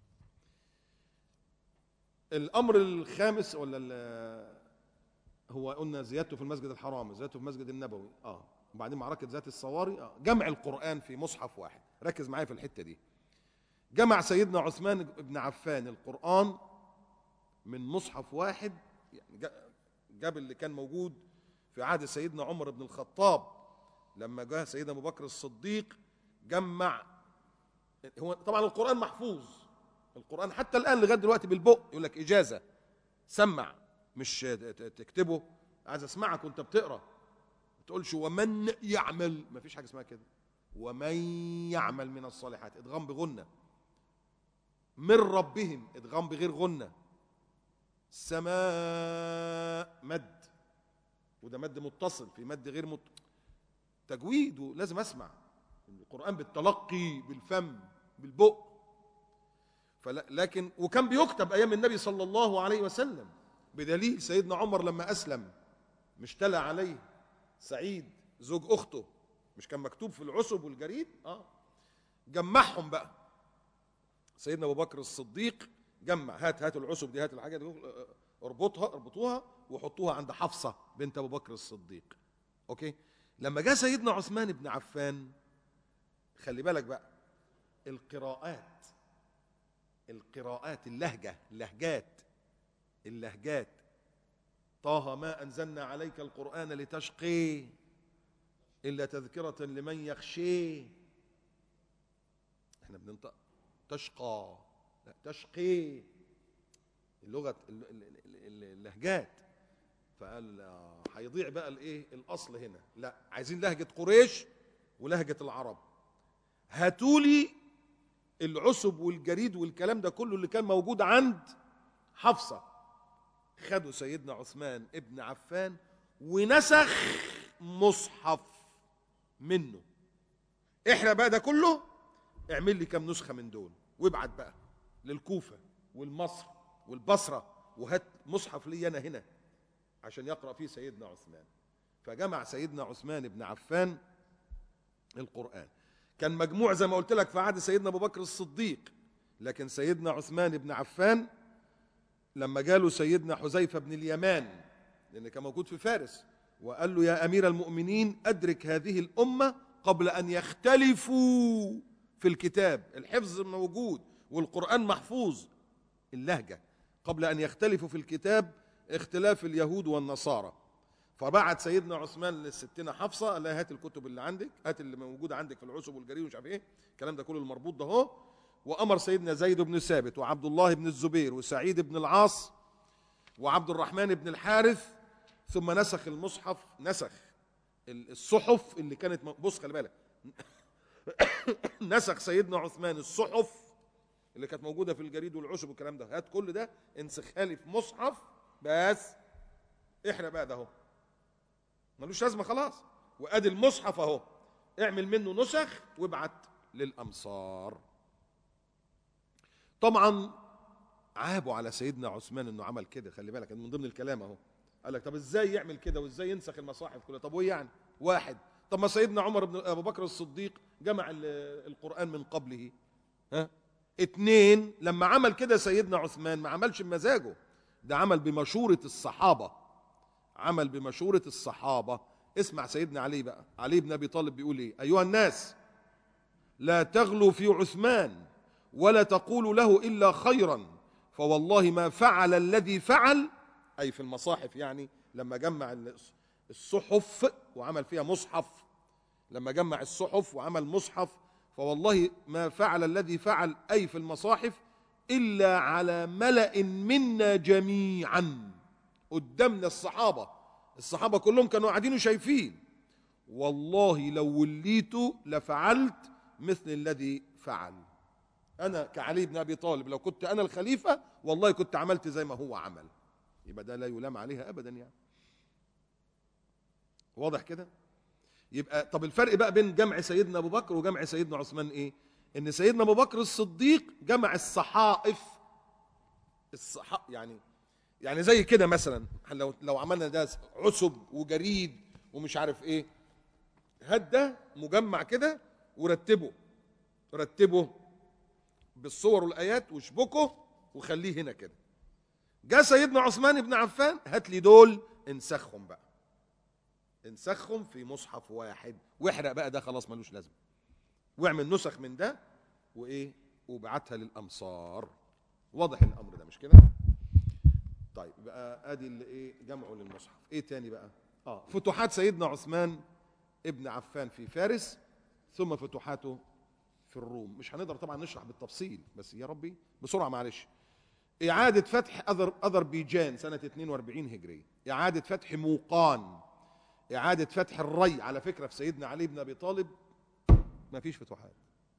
الامر الخامس ولا ال- هو قلنا زيادته في المسجد الحرام زيادته في المسجد النبوي اه وبعدين معركه ذات الصواري آه. جمع القران في مصحف واحد ركز معايا في الحته دي جمع سيدنا عثمان بن عفان القران من مصحف واحد يعني جا- جاب اللي كان موجود في عهد سيدنا عمر بن الخطاب لما جاء سيدنا ابو بكر الصديق جمع هو طبعا القرآن محفوظ القرآن حتى الآن لغاية دلوقتي بالبق يقول لك إجازة سمع مش ت- ت- تكتبه عايز أسمعك وأنت بتقرأ ما تقولش ومن يعمل ما فيش حاجة اسمها كده ومن يعمل من الصالحات إدغام بغنة من ربهم إدغام بغير غنة سماء مد وده مد متصل في مد غير مت... تجويد ولازم أسمع القرآن بالتلقي بالفم بالبق فلا لكن وكان بيكتب أيام النبي صلى الله عليه وسلم بدليل سيدنا عمر لما أسلم مش تلا عليه سعيد زوج أخته مش كان مكتوب في العسب والجريد آه جمعهم بقى سيدنا أبو بكر الصديق جمع هات هات العسب دي هات الحاجة دي اربطها اربطوها وحطوها عند حفصة بنت أبو بكر الصديق أوكي لما جاء سيدنا عثمان بن عفان خلي بالك بقى القراءات القراءات اللهجة اللهجات اللهجات طه ما أنزلنا عليك القرآن لتشقي إلا تذكرة لمن يخشي احنا بننطق تشقى لا تشقي اللغة ال- ال- ال- اللهجات فقال آه، هيضيع بقى الايه الاصل هنا لا عايزين لهجة قريش ولهجة العرب هاتولي العسب والجريد والكلام ده كله اللي كان موجود عند حفصة خدوا سيدنا عثمان ابن عفان ونسخ مصحف منه احنا بقى ده كله اعمل لي كام نسخة من دول وابعت بقى للكوفة والمصر والبصرة وهات مصحف لي انا هنا عشان يقرأ فيه سيدنا عثمان فجمع سيدنا عثمان بن عفان القرآن كان مجموع زي ما قلت لك في عهد سيدنا ابو بكر الصديق لكن سيدنا عثمان بن عفان لما جاله سيدنا حذيفه بن اليمان لان كان موجود في فارس وقال له يا امير المؤمنين ادرك هذه الامه قبل ان يختلفوا في الكتاب الحفظ موجود والقران محفوظ اللهجه قبل ان يختلفوا في الكتاب اختلاف اليهود والنصارى فبعت سيدنا عثمان للستنا حفصه قال لها هات الكتب اللي عندك هات اللي موجوده عندك في العسب والجريد ومش عارف ايه الكلام ده كله المربوط ده اهو وامر سيدنا زيد بن ثابت وعبد الله بن الزبير وسعيد بن العاص وعبد الرحمن بن الحارث ثم نسخ المصحف نسخ ال- الصحف اللي كانت م- بص خلي بالك نسخ سيدنا عثمان الصحف اللي كانت موجوده في الجريد والعشب والكلام ده هات كل ده انسخها لي في مصحف بس احنا بقى ده اهو ملوش لازمه خلاص وادي المصحف اهو اعمل منه نسخ وابعت للامصار طبعا عابوا على سيدنا عثمان انه عمل كده خلي بالك من ضمن الكلام اهو قال لك طب ازاي يعمل كده وازاي ينسخ المصاحف كلها طب وايه يعني واحد طب ما سيدنا عمر بن ابو بكر الصديق جمع ال- القران من قبله ها اتنين لما عمل كده سيدنا عثمان ما عملش بمزاجه ده عمل بمشورة الصحابة عمل بمشورة الصحابة اسمع سيدنا علي بقى علي بن ابي طالب بيقول ايه ايها الناس لا تغلوا في عثمان ولا تقولوا له الا خيرا فوالله ما فعل الذي فعل اي في المصاحف يعني لما جمع الصحف وعمل فيها مصحف لما جمع الصحف وعمل مصحف فوالله ما فعل الذي فعل اي في المصاحف الا على ملا منا جميعا قدامنا الصحابه الصحابه كلهم كانوا قاعدين وشايفين والله لو وليت لفعلت مثل الذي فعل انا كعلي بن ابي طالب لو كنت انا الخليفه والله كنت عملت زي ما هو عمل يبقى ده لا يلام عليها ابدا يعني واضح كده يبقى طب الفرق بقى بين جمع سيدنا ابو بكر وجمع سيدنا عثمان ايه ان سيدنا ابو بكر الصديق جمع الصحائف الصح يعني يعني زي كده مثلا لو لو عملنا ده عسب وجريد ومش عارف ايه هات ده مجمع كده ورتبه رتبه بالصور والايات واشبكه وخليه هنا كده جاء سيدنا عثمان بن عفان هات لي دول انسخهم بقى انسخهم في مصحف واحد واحرق بقى ده خلاص ملوش لازمه واعمل نسخ من ده وايه وبعتها للامصار واضح الامر ده مش كده طيب بقى ادي اللي ايه جمعه للمصحف ايه تاني بقى اه فتوحات سيدنا عثمان ابن عفان في فارس ثم فتوحاته في الروم مش هنقدر طبعا نشرح بالتفصيل بس يا ربي بسرعه معلش إعادة فتح أذر أذربيجان سنة 42 هجرية إعادة فتح موقان إعادة فتح الري على فكرة في سيدنا علي بن أبي طالب ما فيش فتوحات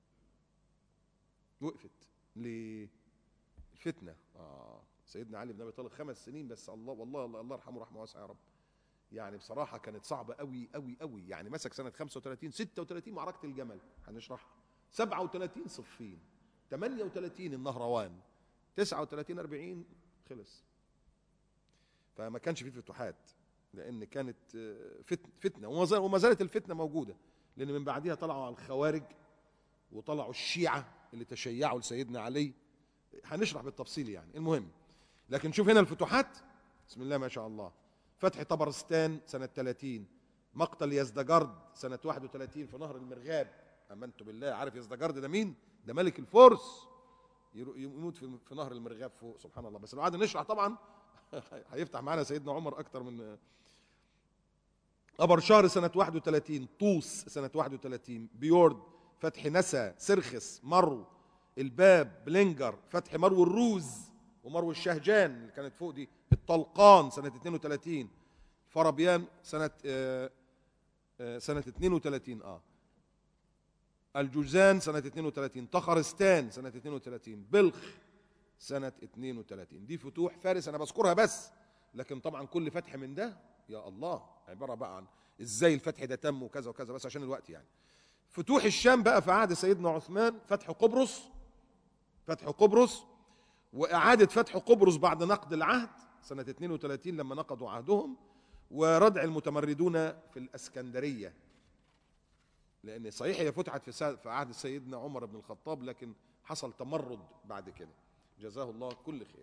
وقفت ليه الفتنة آه سيدنا علي بن أبي طالب خمس سنين بس الله والله الله, الله يرحمه رحمة واسعة يا رب يعني بصراحة كانت صعبة قوي قوي قوي يعني مسك سنة 35 36 معركة الجمل هنشرحها 37 صفين 38 النهروان 39 40 خلص فما كانش فيه فتوحات لان كانت فتن فتنه وما زالت الفتنه موجوده لان من بعدها طلعوا على الخوارج وطلعوا الشيعه اللي تشيعوا لسيدنا علي هنشرح بالتفصيل يعني المهم لكن شوف هنا الفتوحات بسم الله ما شاء الله فتح طبرستان سنه 30 مقتل يزدجرد سنه 31 في نهر المرغاب امنت بالله عارف يزدجرد ده مين ده ملك الفرس يموت في في نهر المرغاب فوق سبحان الله بس لو قعدنا نشرح طبعا هيفتح معانا سيدنا عمر اكتر من ابر شهر سنه 31 طوس سنه 31 بيورد فتح نسا سرخس مرو الباب بلينجر فتح مرو الروز ومرو الشهجان اللي كانت فوق دي الطلقان سنه 32 فربيان سنه آه آه سنه 32 اه الجوزان سنة 32 طخرستان سنة 32 بلخ سنة 32 دي فتوح فارس أنا بذكرها بس لكن طبعا كل فتح من ده يا الله عبارة بقى عن ازاي الفتح ده تم وكذا وكذا بس عشان الوقت يعني فتوح الشام بقى في عهد سيدنا عثمان فتح قبرص فتح قبرص وإعادة فتح قبرص بعد نقد العهد سنة 32 لما نقضوا عهدهم وردع المتمردون في الأسكندرية لان صحيح هي فتحت في في عهد سيدنا عمر بن الخطاب لكن حصل تمرد بعد كده جزاه الله كل خير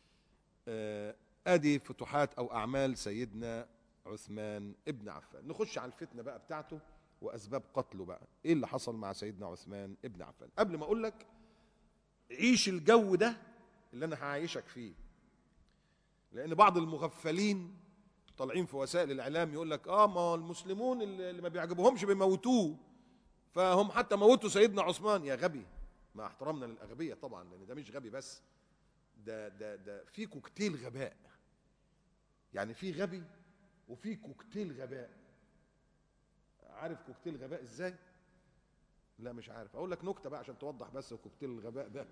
ادي فتوحات او اعمال سيدنا عثمان ابن عفان نخش على الفتنه بقى بتاعته واسباب قتله بقى ايه اللي حصل مع سيدنا عثمان ابن عفان قبل ما اقول لك عيش الجو ده اللي انا هعيشك فيه لان بعض المغفلين طالعين في وسائل الاعلام يقول لك اه ما المسلمون اللي ما بيعجبهمش بيموتوه فهم حتى موتوا سيدنا عثمان يا غبي مع احترامنا للاغبياء طبعا لان ده مش غبي بس ده ده ده في كوكتيل غباء يعني في غبي وفي كوكتيل غباء عارف كوكتيل غباء ازاي لا مش عارف اقول لك نكته بقى عشان توضح بس كوكتيل الغباء ده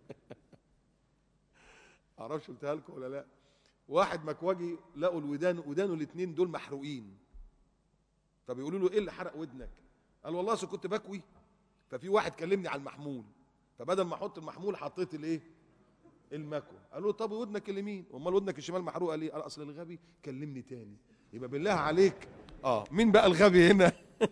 اعرفش قلتها لكم ولا لا واحد مكواجي لقوا الودان ودانه الاثنين دول محروقين فبيقولوا له ايه اللي حرق ودنك قال والله اصل كنت بكوي ففي واحد كلمني على المحمول فبدل ما احط المحمول حطيت الايه المكوى قالوا طب ودنك اليمين امال ودنك الشمال محروقه ليه قال اصل الغبي كلمني تاني يبقى بالله عليك اه مين بقى الغبي هنا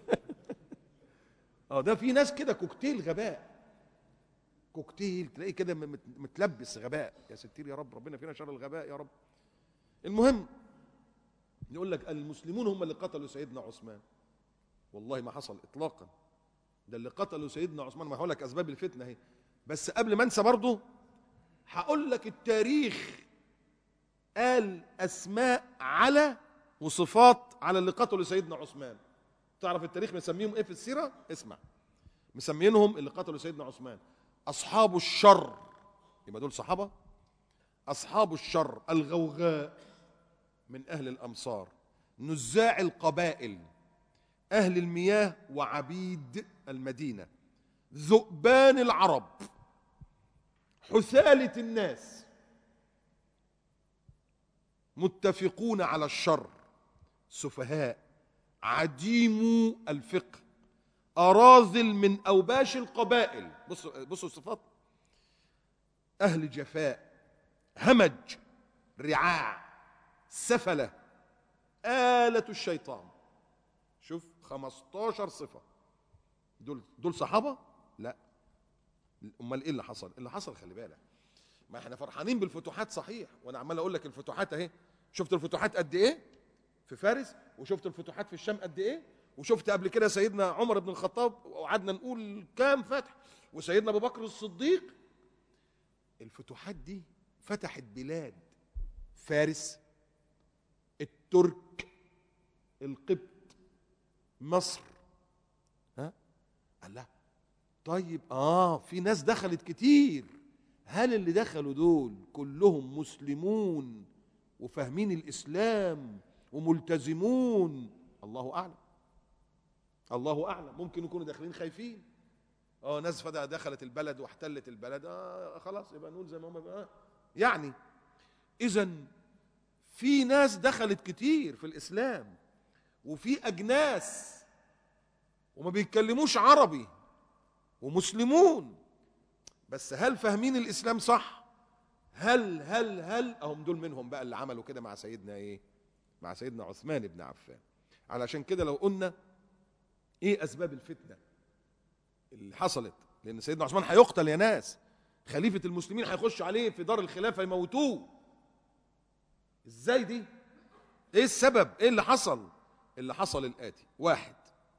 اه ده في ناس كده كوكتيل غباء كوكتيل تلاقيه كده متلبس غباء يا ستير يا رب ربنا فينا شر الغباء يا رب المهم يقول لك المسلمون هم اللي قتلوا سيدنا عثمان والله ما حصل اطلاقا ده اللي قتلوا سيدنا عثمان ما هقول لك اسباب الفتنه اهي بس قبل ما انسى برضه هقول لك التاريخ قال اسماء على وصفات على اللي قتلوا سيدنا عثمان تعرف التاريخ مسميهم ايه في السيره اسمع مسمينهم اللي قتلوا سيدنا عثمان اصحاب الشر يبقى دول صحابه اصحاب الشر الغوغاء من اهل الامصار نزاع القبائل اهل المياه وعبيد المدينه ذؤبان العرب حثاله الناس متفقون على الشر سفهاء عديمو الفقه أراذل من أوباش القبائل بصوا بصوا الصفات أهل جفاء همج رعاع سفلة آلة الشيطان شوف 15 صفة دول دول صحابة؟ لا أمال إيه اللي حصل؟ اللي حصل خلي بالك ما احنا فرحانين بالفتوحات صحيح وانا عمال اقول لك الفتوحات اهي شفت الفتوحات قد ايه في فارس وشفت الفتوحات في الشام قد ايه وشفت قبل كده سيدنا عمر بن الخطاب وقعدنا نقول كام فتح وسيدنا ابو بكر الصديق الفتوحات دي فتحت بلاد فارس الترك القبط مصر ها الله طيب اه في ناس دخلت كتير هل اللي دخلوا دول كلهم مسلمون وفاهمين الاسلام وملتزمون الله اعلم الله اعلم ممكن يكونوا داخلين خايفين اه ناس فدا دخلت البلد واحتلت البلد اه خلاص يبقى نقول زي ما هم آه. يعني اذا في ناس دخلت كتير في الاسلام وفي اجناس وما بيتكلموش عربي ومسلمون بس هل فاهمين الاسلام صح هل هل هل اهم دول منهم بقى اللي عملوا كده مع سيدنا ايه مع سيدنا عثمان بن عفان علشان كده لو قلنا ايه اسباب الفتنه اللي حصلت لان سيدنا عثمان هيقتل يا ناس خليفه المسلمين هيخش عليه في دار الخلافه يموتوه ازاي دي ايه السبب ايه اللي حصل اللي حصل الاتي واحد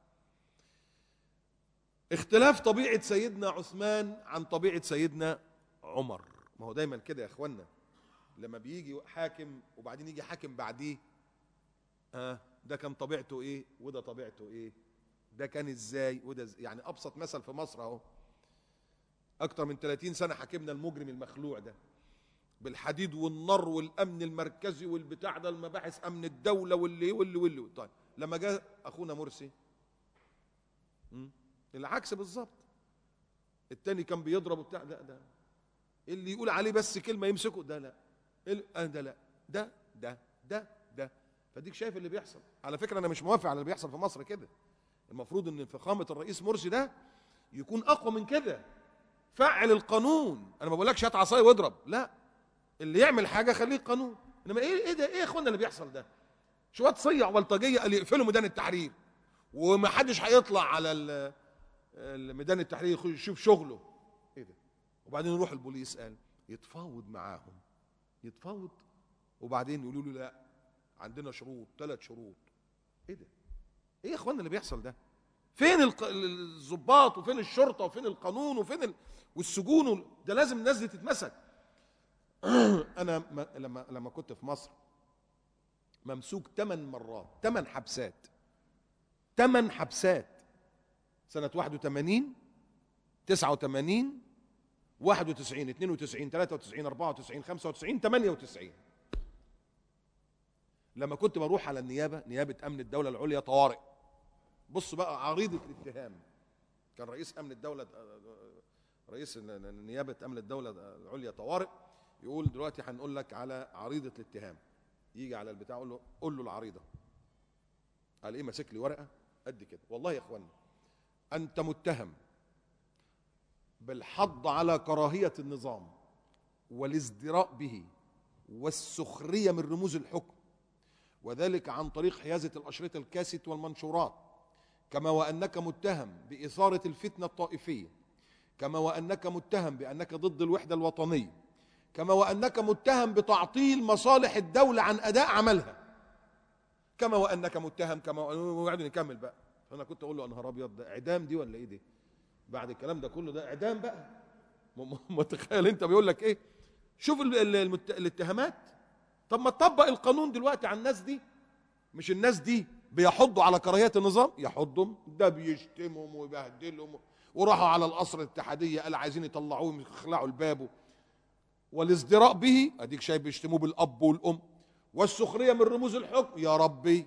اختلاف طبيعه سيدنا عثمان عن طبيعه سيدنا عمر ما هو دايما كده يا اخوانا لما بيجي حاكم وبعدين يجي حاكم بعديه اه ده كان طبيعته ايه وده طبيعته ايه ده كان ازاي وده ازاي يعني ابسط مثل في مصر اهو اكتر من 30 سنه حاكمنا المجرم المخلوع ده بالحديد والنار والامن المركزي والبتاع ده المباحث امن الدوله واللي واللي واللي طيب لما جاء اخونا مرسي م? العكس بالظبط التاني كان بيضرب وبتاع ده ده اللي يقول عليه بس كلمه يمسكه ده لا ال- ده لا ده ده ده ده فديك شايف اللي بيحصل على فكره انا مش موافق على اللي بيحصل في مصر كده المفروض ان فخامه الرئيس مرسي ده يكون اقوى من كده فعل القانون انا ما بقولكش هات عصايه واضرب لا اللي يعمل حاجه خليه قانون انما ايه ايه ده ايه يا اخوانا اللي بيحصل ده شويه صيع بلطجيه قال يقفلوا ميدان التحرير وما حدش هيطلع على ال- ال- ميدان التحرير يخش يشوف شغله ايه ده وبعدين يروح البوليس قال يتفاوض معاهم يتفاوض وبعدين يقولوا له لا عندنا شروط ثلاث شروط ايه ده ايه يا اخوانا اللي بيحصل ده فين الق- الضباط وفين الشرطه وفين القانون وفين ال... والسجون وال... ده لازم الناس دي تتمسك انا م... لما لما كنت في مصر ممسوك ثمان مرات ثمان حبسات ثمان حبسات سنة 81 89 91 92 93 94 95 98 لما كنت بروح على النيابة نيابة أمن الدولة العليا طوارئ بص بقى عريضة الاتهام كان رئيس أمن الدولة رئيس نيابة أمن الدولة العليا طوارئ يقول دلوقتي هنقول لك على عريضة الاتهام يجي على البتاع يقول له قول له العريضة قال ايه ماسك لي ورقة قد كده والله يا اخوانا انت متهم بالحض على كراهية النظام والازدراء به والسخرية من رموز الحكم وذلك عن طريق حيازة الأشرطة الكاسيت والمنشورات كما وأنك متهم بإثارة الفتنة الطائفية كما وأنك متهم بأنك ضد الوحدة الوطنية كما وأنك متهم بتعطيل مصالح الدولة عن أداء عملها كما وانك متهم كما وقعدوا نكمل بقى فانا كنت اقول له انهار ابيض ده اعدام دي ولا ايه دي بعد الكلام ده كله ده اعدام بقى م- م- متخيل انت بيقول لك ايه شوف ال- ال- المت... الاتهامات طب ما تطبق القانون دلوقتي على الناس دي مش الناس دي بيحضوا على كراهيه النظام يحضهم ده بيشتمهم ويبهدلهم وراحوا على القصر الاتحاديه قال عايزين يطلعوه يخلعوا الباب والازدراء به اديك شايف بيشتموه بالاب والام والسخريه من رموز الحكم يا ربي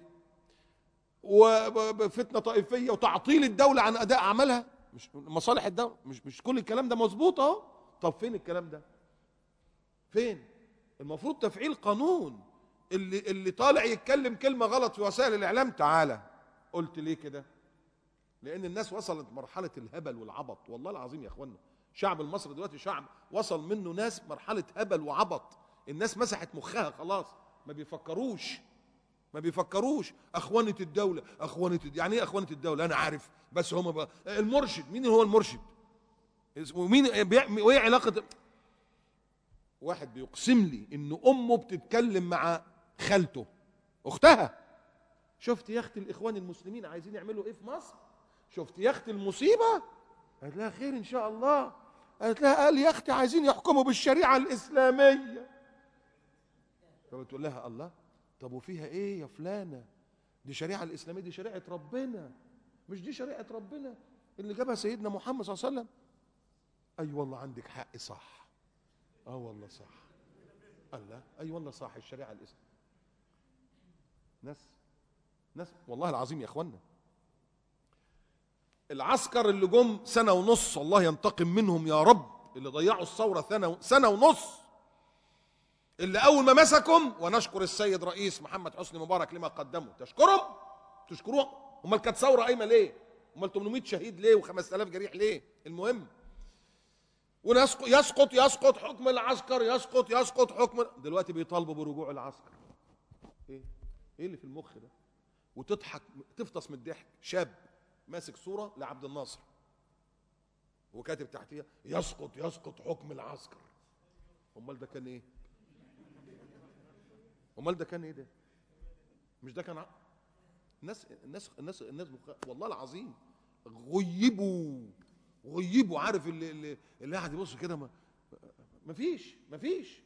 وفتنه طائفيه وتعطيل الدوله عن اداء اعمالها مش مصالح الدوله مش مش كل الكلام ده مظبوط اهو طب فين الكلام ده فين المفروض تفعيل قانون اللي اللي طالع يتكلم كلمه غلط في وسائل الاعلام تعالى قلت ليه كده لان الناس وصلت مرحله الهبل والعبط والله العظيم يا اخوانا شعب المصري دلوقتي شعب وصل منه ناس مرحله هبل وعبط الناس مسحت مخها خلاص ما بيفكروش ما بيفكروش اخوانة الدولة اخوانة الد- يعني ايه اخوانة الدولة انا عارف بس هم بقى المرشد مين هو المرشد ومين بيع- وايه علاقة واحد بيقسم لي ان امه بتتكلم مع خالته اختها شفت يا اختي الاخوان المسلمين عايزين يعملوا ايه في مصر شفت يا اختي المصيبه قالت لها خير ان شاء الله قالت لها قال يا اختي عايزين يحكموا بالشريعه الاسلاميه فبتقول لها الله طب وفيها ايه يا فلانه دي شريعه الاسلاميه دي شريعه ربنا مش دي شريعه ربنا اللي جابها سيدنا محمد صلى الله عليه وسلم اي والله عندك حق صح اه والله صح الله اي والله صح الشريعه الاسلاميه ناس ناس والله العظيم يا اخوانا العسكر اللي جم سنه ونص الله ينتقم منهم يا رب اللي ضيعوا الثوره سنه سنه ونص اللي اول ما مسكهم ونشكر السيد رئيس محمد حسني مبارك لما قدمه تشكرهم تشكروهم امال كانت ثوره قايمه ليه امال 800 شهيد ليه و5000 جريح ليه المهم ونسقط يسقط يسقط حكم العسكر يسقط يسقط حكم دلوقتي بيطالبوا برجوع العسكر ايه ايه اللي في المخ ده وتضحك تفطس من الضحك شاب ماسك صوره لعبد الناصر وكاتب تحتيها يسقط يسقط حكم العسكر امال ده كان ايه امال ده كان ايه ده مش ده كان ع- الناس الناس الناس الناس مخ- والله العظيم غيبوا غيبوا عارف اللي اللي, اللي قاعد يبص كده ما مفيش مفيش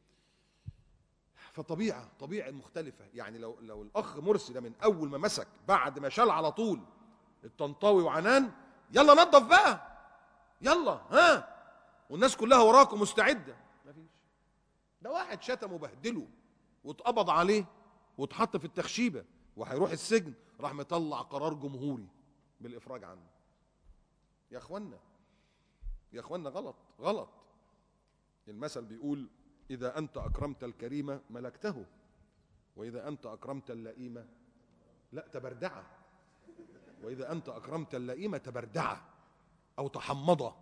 فطبيعه طبيعه مختلفه يعني لو لو الاخ مرسي ده من اول ما مسك بعد ما شال على طول الطنطاوي وعنان يلا نظف بقى يلا ها والناس كلها وراكم مستعده مفيش ده واحد شتم وبهدله واتقبض عليه واتحط في التخشيبه وهيروح السجن راح مطلع قرار جمهوري بالافراج عنه يا اخوانا يا اخوانا غلط غلط المثل بيقول اذا انت اكرمت الكريم ملكته واذا انت اكرمت اللئيم لا تبردعه واذا انت اكرمت اللئيم تبردعه او تحمضه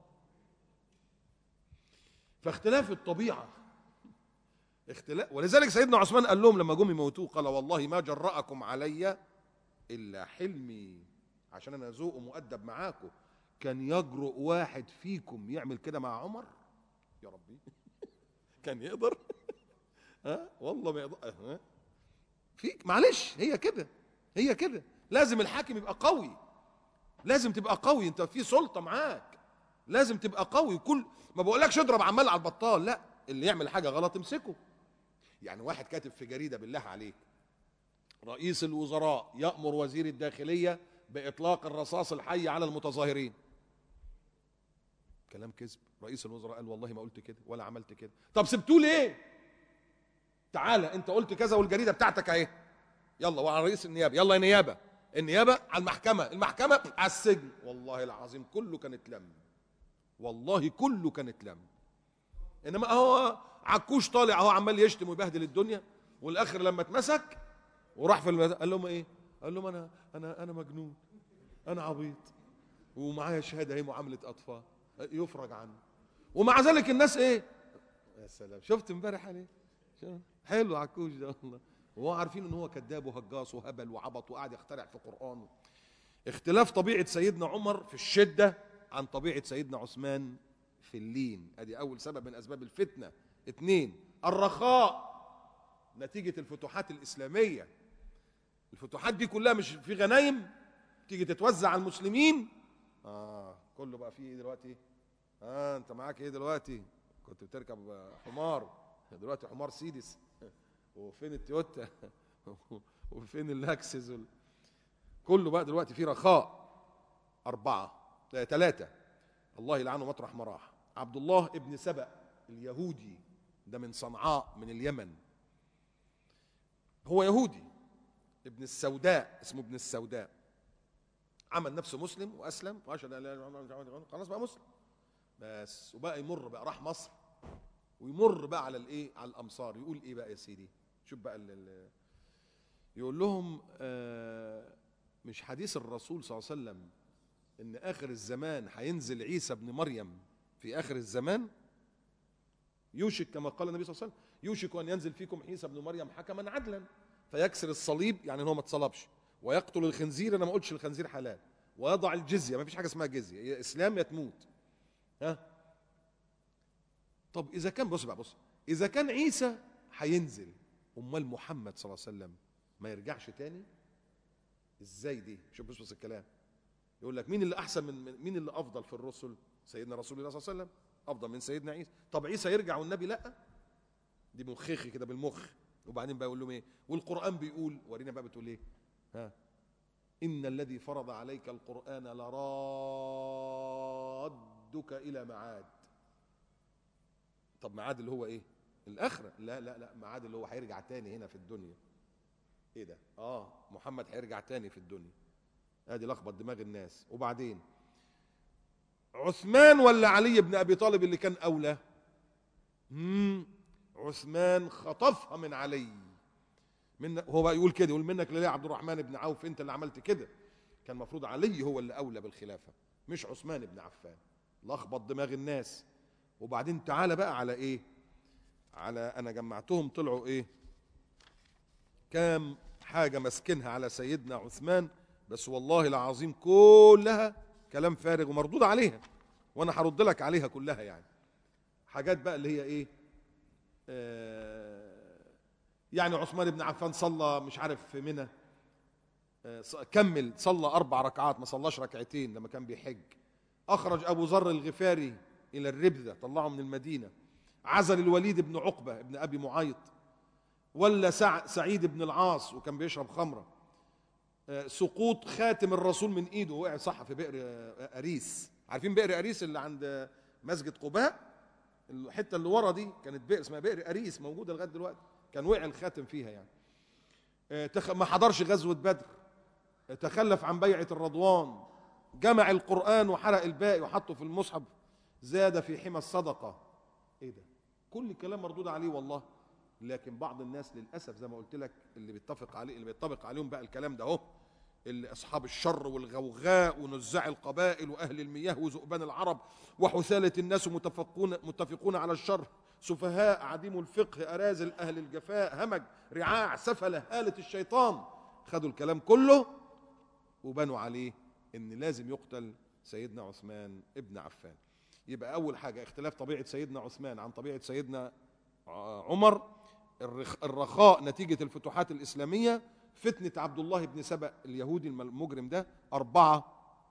فاختلاف الطبيعه اختلاف ولذلك سيدنا عثمان قال لهم لما جم يموتوه قال والله ما جرأكم علي الا حلمي عشان انا ذوق ومؤدب معاكم كان يجرؤ واحد فيكم يعمل كده مع عمر يا ربي كان يقدر ها والله ما يقدر ها فيك معلش هي كده هي كده لازم الحاكم يبقى قوي لازم تبقى قوي انت في سلطه معاك لازم تبقى قوي كل ما بقولكش اضرب عمال على البطال لا اللي يعمل حاجه غلط امسكه يعني واحد كاتب في جريده بالله عليك رئيس الوزراء يأمر وزير الداخلية بإطلاق الرصاص الحي على المتظاهرين كلام كذب رئيس الوزراء قال والله ما قلت كده ولا عملت كده طب سبتوه ليه تعالى انت قلت كذا والجريدة بتاعتك اهي يلا وعلى رئيس النيابة يلا يا نيابة النيابة على المحكمة المحكمة على السجن والله العظيم كله كان اتلم والله كله كان اتلم انما هو عكوش طالع اهو عمال يشتم ويبهدل الدنيا والاخر لما اتمسك وراح في المد... قال لهم ايه قال لهم انا انا انا مجنون انا عبيط ومعايا شهاده اهي معامله اطفال يفرج عنه ومع ذلك الناس ايه يا سلام شفت امبارح عليه شفت؟ حلو عكوش ده والله وهو عارفين ان هو كذاب وهجاص وهبل وعبط وقاعد يخترع في قران اختلاف طبيعه سيدنا عمر في الشده عن طبيعه سيدنا عثمان في اللين ادي اول سبب من اسباب الفتنه اثنين الرخاء نتيجه الفتوحات الاسلاميه الفتوحات دي كلها مش في غنايم تيجي تتوزع على المسلمين اه كله بقى فيه ايه دلوقتي اه انت معاك ايه دلوقتي كنت بتركب حمار دلوقتي حمار سيدس وفين التويوتا وفين اللاكسس وال... كله بقى دلوقتي فيه رخاء أربعة ثلاثة الله يلعنه مطرح ما راح عبد الله ابن سبأ اليهودي ده من صنعاء من اليمن هو يهودي ابن السوداء اسمه ابن السوداء عمل نفسه مسلم واسلم واشهد ان لا اله الا الله خلاص بقى مسلم بس وبقى يمر بقى راح مصر ويمر بقى على الايه على الامصار يقول ايه بقى يا سيدي شوف بقى ال ال يقول لهم آه مش حديث الرسول صلى الله عليه وسلم ان اخر الزمان هينزل عيسى ابن مريم في اخر الزمان يوشك كما قال النبي صلى الله عليه وسلم يوشك ان ينزل فيكم عيسى ابن مريم حكما عدلا فيكسر الصليب يعني ان هو ما اتصلبش ويقتل الخنزير انا ما قلتش الخنزير حلال ويضع الجزيه ما فيش حاجه اسمها جزيه يا اسلام يا تموت ها طب اذا كان بص بقى بص اذا كان عيسى هينزل امال محمد صلى الله عليه وسلم ما يرجعش تاني ازاي دي شوف بص بص الكلام يقول لك مين اللي احسن من مين اللي افضل في الرسل سيدنا رسول الله صلى الله عليه وسلم افضل من سيدنا عيسى طب عيسى يرجع والنبي لا دي مخخي كده بالمخ وبعدين بقى يقول لهم ايه والقران بيقول ورينا بقى بتقول ايه ها ان الذي فرض عليك القران لرادك الى معاد طب معاد اللي هو ايه الاخره لا لا لا معاد اللي هو هيرجع تاني هنا في الدنيا ايه ده اه محمد هيرجع تاني في الدنيا ادي لخبط دماغ الناس وبعدين عثمان ولا علي بن ابي طالب اللي كان اولى مم. عثمان خطفها من علي من هو بقى يقول كده يقول منك لله عبد الرحمن بن عوف انت اللي عملت كده كان المفروض علي هو اللي اولى بالخلافه مش عثمان بن عفان لخبط دماغ الناس وبعدين تعالى بقى على ايه على انا جمعتهم طلعوا ايه كام حاجه ماسكينها على سيدنا عثمان بس والله العظيم كلها كلام فارغ ومردود عليها وانا هرد لك عليها كلها يعني حاجات بقى اللي هي ايه آه يعني عثمان بن عفان صلى مش عارف في منى آه كمل صلى اربع ركعات ما صلاش ركعتين لما كان بيحج اخرج ابو ذر الغفاري الى الربذه طلعه من المدينه عزل الوليد بن عقبه ابن ابي معيط ولا سع سعيد بن العاص وكان بيشرب خمره آه سقوط خاتم الرسول من ايده وقع صح في بئر اريس عارفين بئر اريس اللي عند مسجد قباء الحته اللي ورا دي كانت بئر اسمها بئر اريس موجوده لغايه دلوقتي كان وقع الخاتم فيها يعني تخ... ما حضرش غزوه بدر تخلف عن بيعه الرضوان جمع القران وحرق الباقي وحطه في المصحف زاد في حمى الصدقه ايه ده كل الكلام مردود عليه والله لكن بعض الناس للاسف زي ما قلت لك اللي بيتفق عليه اللي بيتفق عليهم بقى الكلام ده اهو اللي اصحاب الشر والغوغاء ونزاع القبائل واهل المياه وذؤبان العرب وحثاله الناس متفقون متفقون على الشر سفهاء عديم الفقه ارازل اهل الجفاء همج رعاع سفله آلة الشيطان خدوا الكلام كله وبنوا عليه ان لازم يقتل سيدنا عثمان ابن عفان يبقى اول حاجه اختلاف طبيعه سيدنا عثمان عن طبيعه سيدنا عمر الرخاء نتيجه الفتوحات الاسلاميه فتنة عبد الله بن سبأ اليهودي المجرم ده أربعة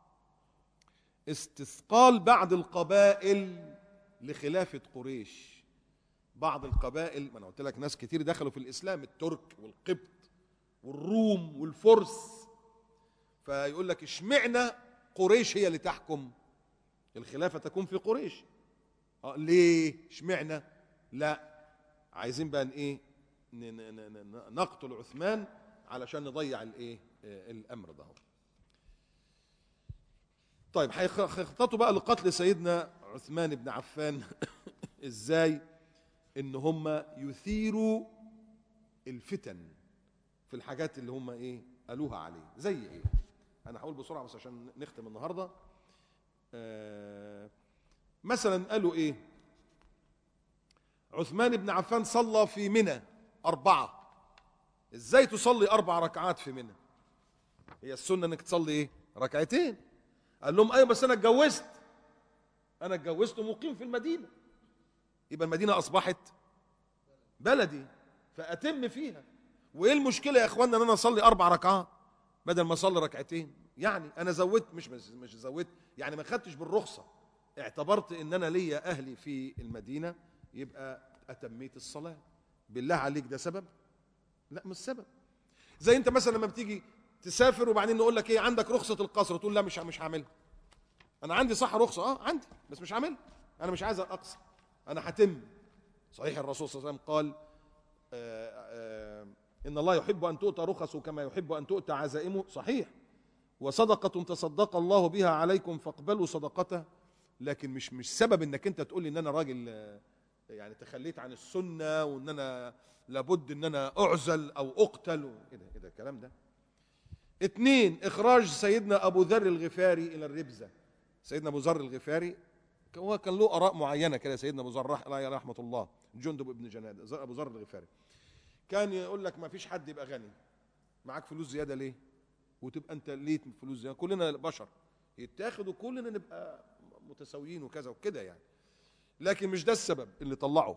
استثقال بعض القبائل لخلافة قريش بعض القبائل ما أنا قلت لك ناس كتير دخلوا في الإسلام الترك والقبط والروم والفرس فيقول لك اشمعنى قريش هي اللي تحكم الخلافة تكون في قريش أه ليه اشمعنى لا عايزين بقى ايه نقتل عثمان علشان نضيع الايه الامر ده طيب هيخططوا بقى لقتل سيدنا عثمان بن عفان ازاي ان هم يثيروا الفتن في الحاجات اللي هم ايه قالوها عليه زي ايه انا هقول بسرعه بس عشان نختم النهارده آه مثلا قالوا ايه عثمان بن عفان صلى في منى اربعه ازاي تصلي اربع ركعات في منى هي السنه انك تصلي ايه ركعتين قال لهم ايوه بس انا اتجوزت انا اتجوزت ومقيم في المدينه يبقى المدينه اصبحت بلدي فاتم فيها وايه المشكله يا اخوانا ان انا اصلي اربع ركعات بدل ما اصلي ركعتين يعني انا زودت مش مش مش زودت يعني ما خدتش بالرخصه اعتبرت ان انا ليا اهلي في المدينه يبقى اتميت الصلاه بالله عليك ده سبب لا مش سبب زي انت مثلا لما بتيجي تسافر وبعدين نقول لك ايه عندك رخصه القصر تقول لا مش مش هعملها انا عندي صح رخصه اه عندي بس مش هعملها انا مش عايز اقصر انا هتم صحيح الرسول صلى الله عليه وسلم قال آه، آه، ان الله يحب ان تؤتى رخصه كما يحب ان تؤتى عزائمه صحيح وصدقه تصدق الله بها عليكم فاقبلوا صدقته لكن مش مش سبب انك انت تقول لي ان انا راجل آه، يعني تخليت عن السنه وان انا لابد ان انا اعزل او اقتل و- ايه ده ايه ده الكلام ده اتنين اخراج سيدنا ابو ذر الغفاري الى الربزه سيدنا ابو ذر الغفاري كان- هو كان له اراء معينه كده سيدنا ابو ذر رح- عليه رحمه الله جندب ابن جناد ز- ابو ذر الغفاري كان يقول لك ما فيش حد يبقى غني معاك فلوس زياده ليه وتبقى انت ليه فلوس زياده كلنا بشر يتاخد وكلنا نبقى متساويين وكذا وكده يعني لكن مش ده السبب اللي طلعه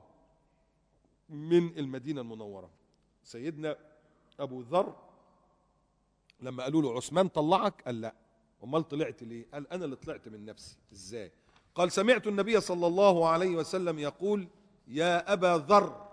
من المدينه المنوره سيدنا ابو ذر لما قالوا له عثمان طلعك قال لا امال طلعت ليه قال انا اللي طلعت من نفسي ازاي قال سمعت النبي صلى الله عليه وسلم يقول يا ابا ذر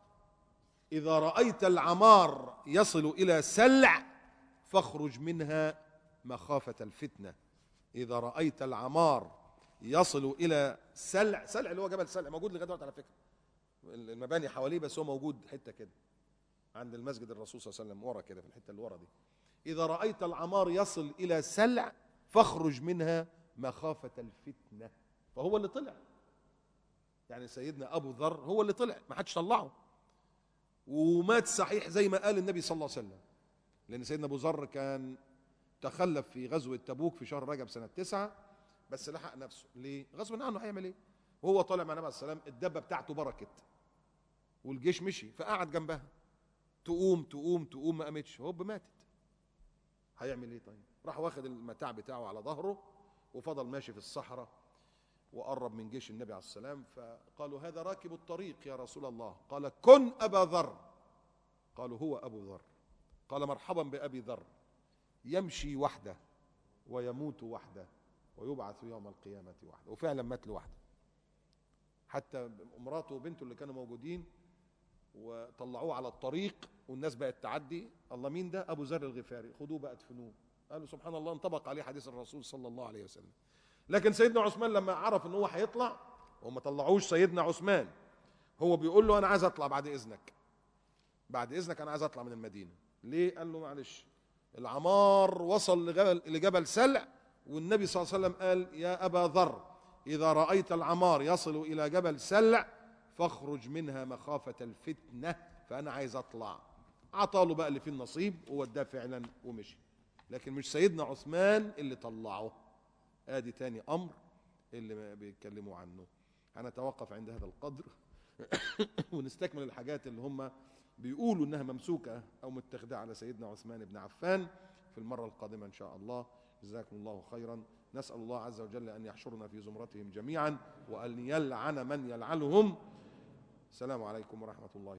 اذا رايت العمار يصل الى سلع فاخرج منها مخافه الفتنه اذا رايت العمار يصل الى سلع سلع اللي هو جبل سلع موجود لغايه دلوقتي على فكره المباني حواليه بس هو موجود حته كده عند المسجد الرسول صلى الله عليه وسلم ورا كده في الحته اللي ورا دي إذا رأيت العمار يصل إلى سلع فاخرج منها مخافة الفتنة فهو اللي طلع يعني سيدنا أبو ذر هو اللي طلع ما حدش طلعه ومات صحيح زي ما قال النبي صلى الله عليه وسلم لأن سيدنا أبو ذر كان تخلف في غزوة تبوك في شهر رجب سنة تسعة بس لحق نفسه ليه؟ غصب عنه هيعمل ايه؟ وهو طالع مع النبي عليه السلام الدبة بتاعته بركت والجيش مشي فقعد جنبها تقوم تقوم تقوم ما قامتش هوب ماتت هيعمل ايه طيب راح واخد المتاع بتاعه على ظهره وفضل ماشي في الصحراء وقرب من جيش النبي عليه السلام فقالوا هذا راكب الطريق يا رسول الله قال كن ابا ذر قالوا هو ابو ذر قال مرحبا بابي ذر يمشي وحده ويموت وحده ويبعث يوم القيامه وحده وفعلا مات لوحده حتى مراته وبنته اللي كانوا موجودين وطلعوه على الطريق والناس بقت تعدي الله مين ده ابو ذر الغفاري خدوه بقى ادفنوه قالوا سبحان الله انطبق عليه حديث الرسول صلى الله عليه وسلم لكن سيدنا عثمان لما عرف ان هو هيطلع وما طلعوش سيدنا عثمان هو بيقول له انا عايز اطلع بعد اذنك بعد اذنك انا عايز اطلع من المدينه ليه قال له معلش العمار وصل لجبل, لجبل سلع والنبي صلى الله عليه وسلم قال يا ابا ذر اذا رايت العمار يصل الى جبل سلع فاخرج منها مخافه الفتنه فانا عايز اطلع عطاله بقى اللي فيه النصيب ووداه فعلا ومشي لكن مش سيدنا عثمان اللي طلعه ادي تاني امر اللي ما بيتكلموا عنه هنتوقف عند هذا القدر ونستكمل الحاجات اللي هم بيقولوا انها ممسوكه او متخذه على سيدنا عثمان بن عفان في المره القادمه ان شاء الله جزاكم الله خيرا نسال الله عز وجل ان يحشرنا في زمرتهم جميعا وان يلعن من يلعنهم السلام عليكم ورحمه الله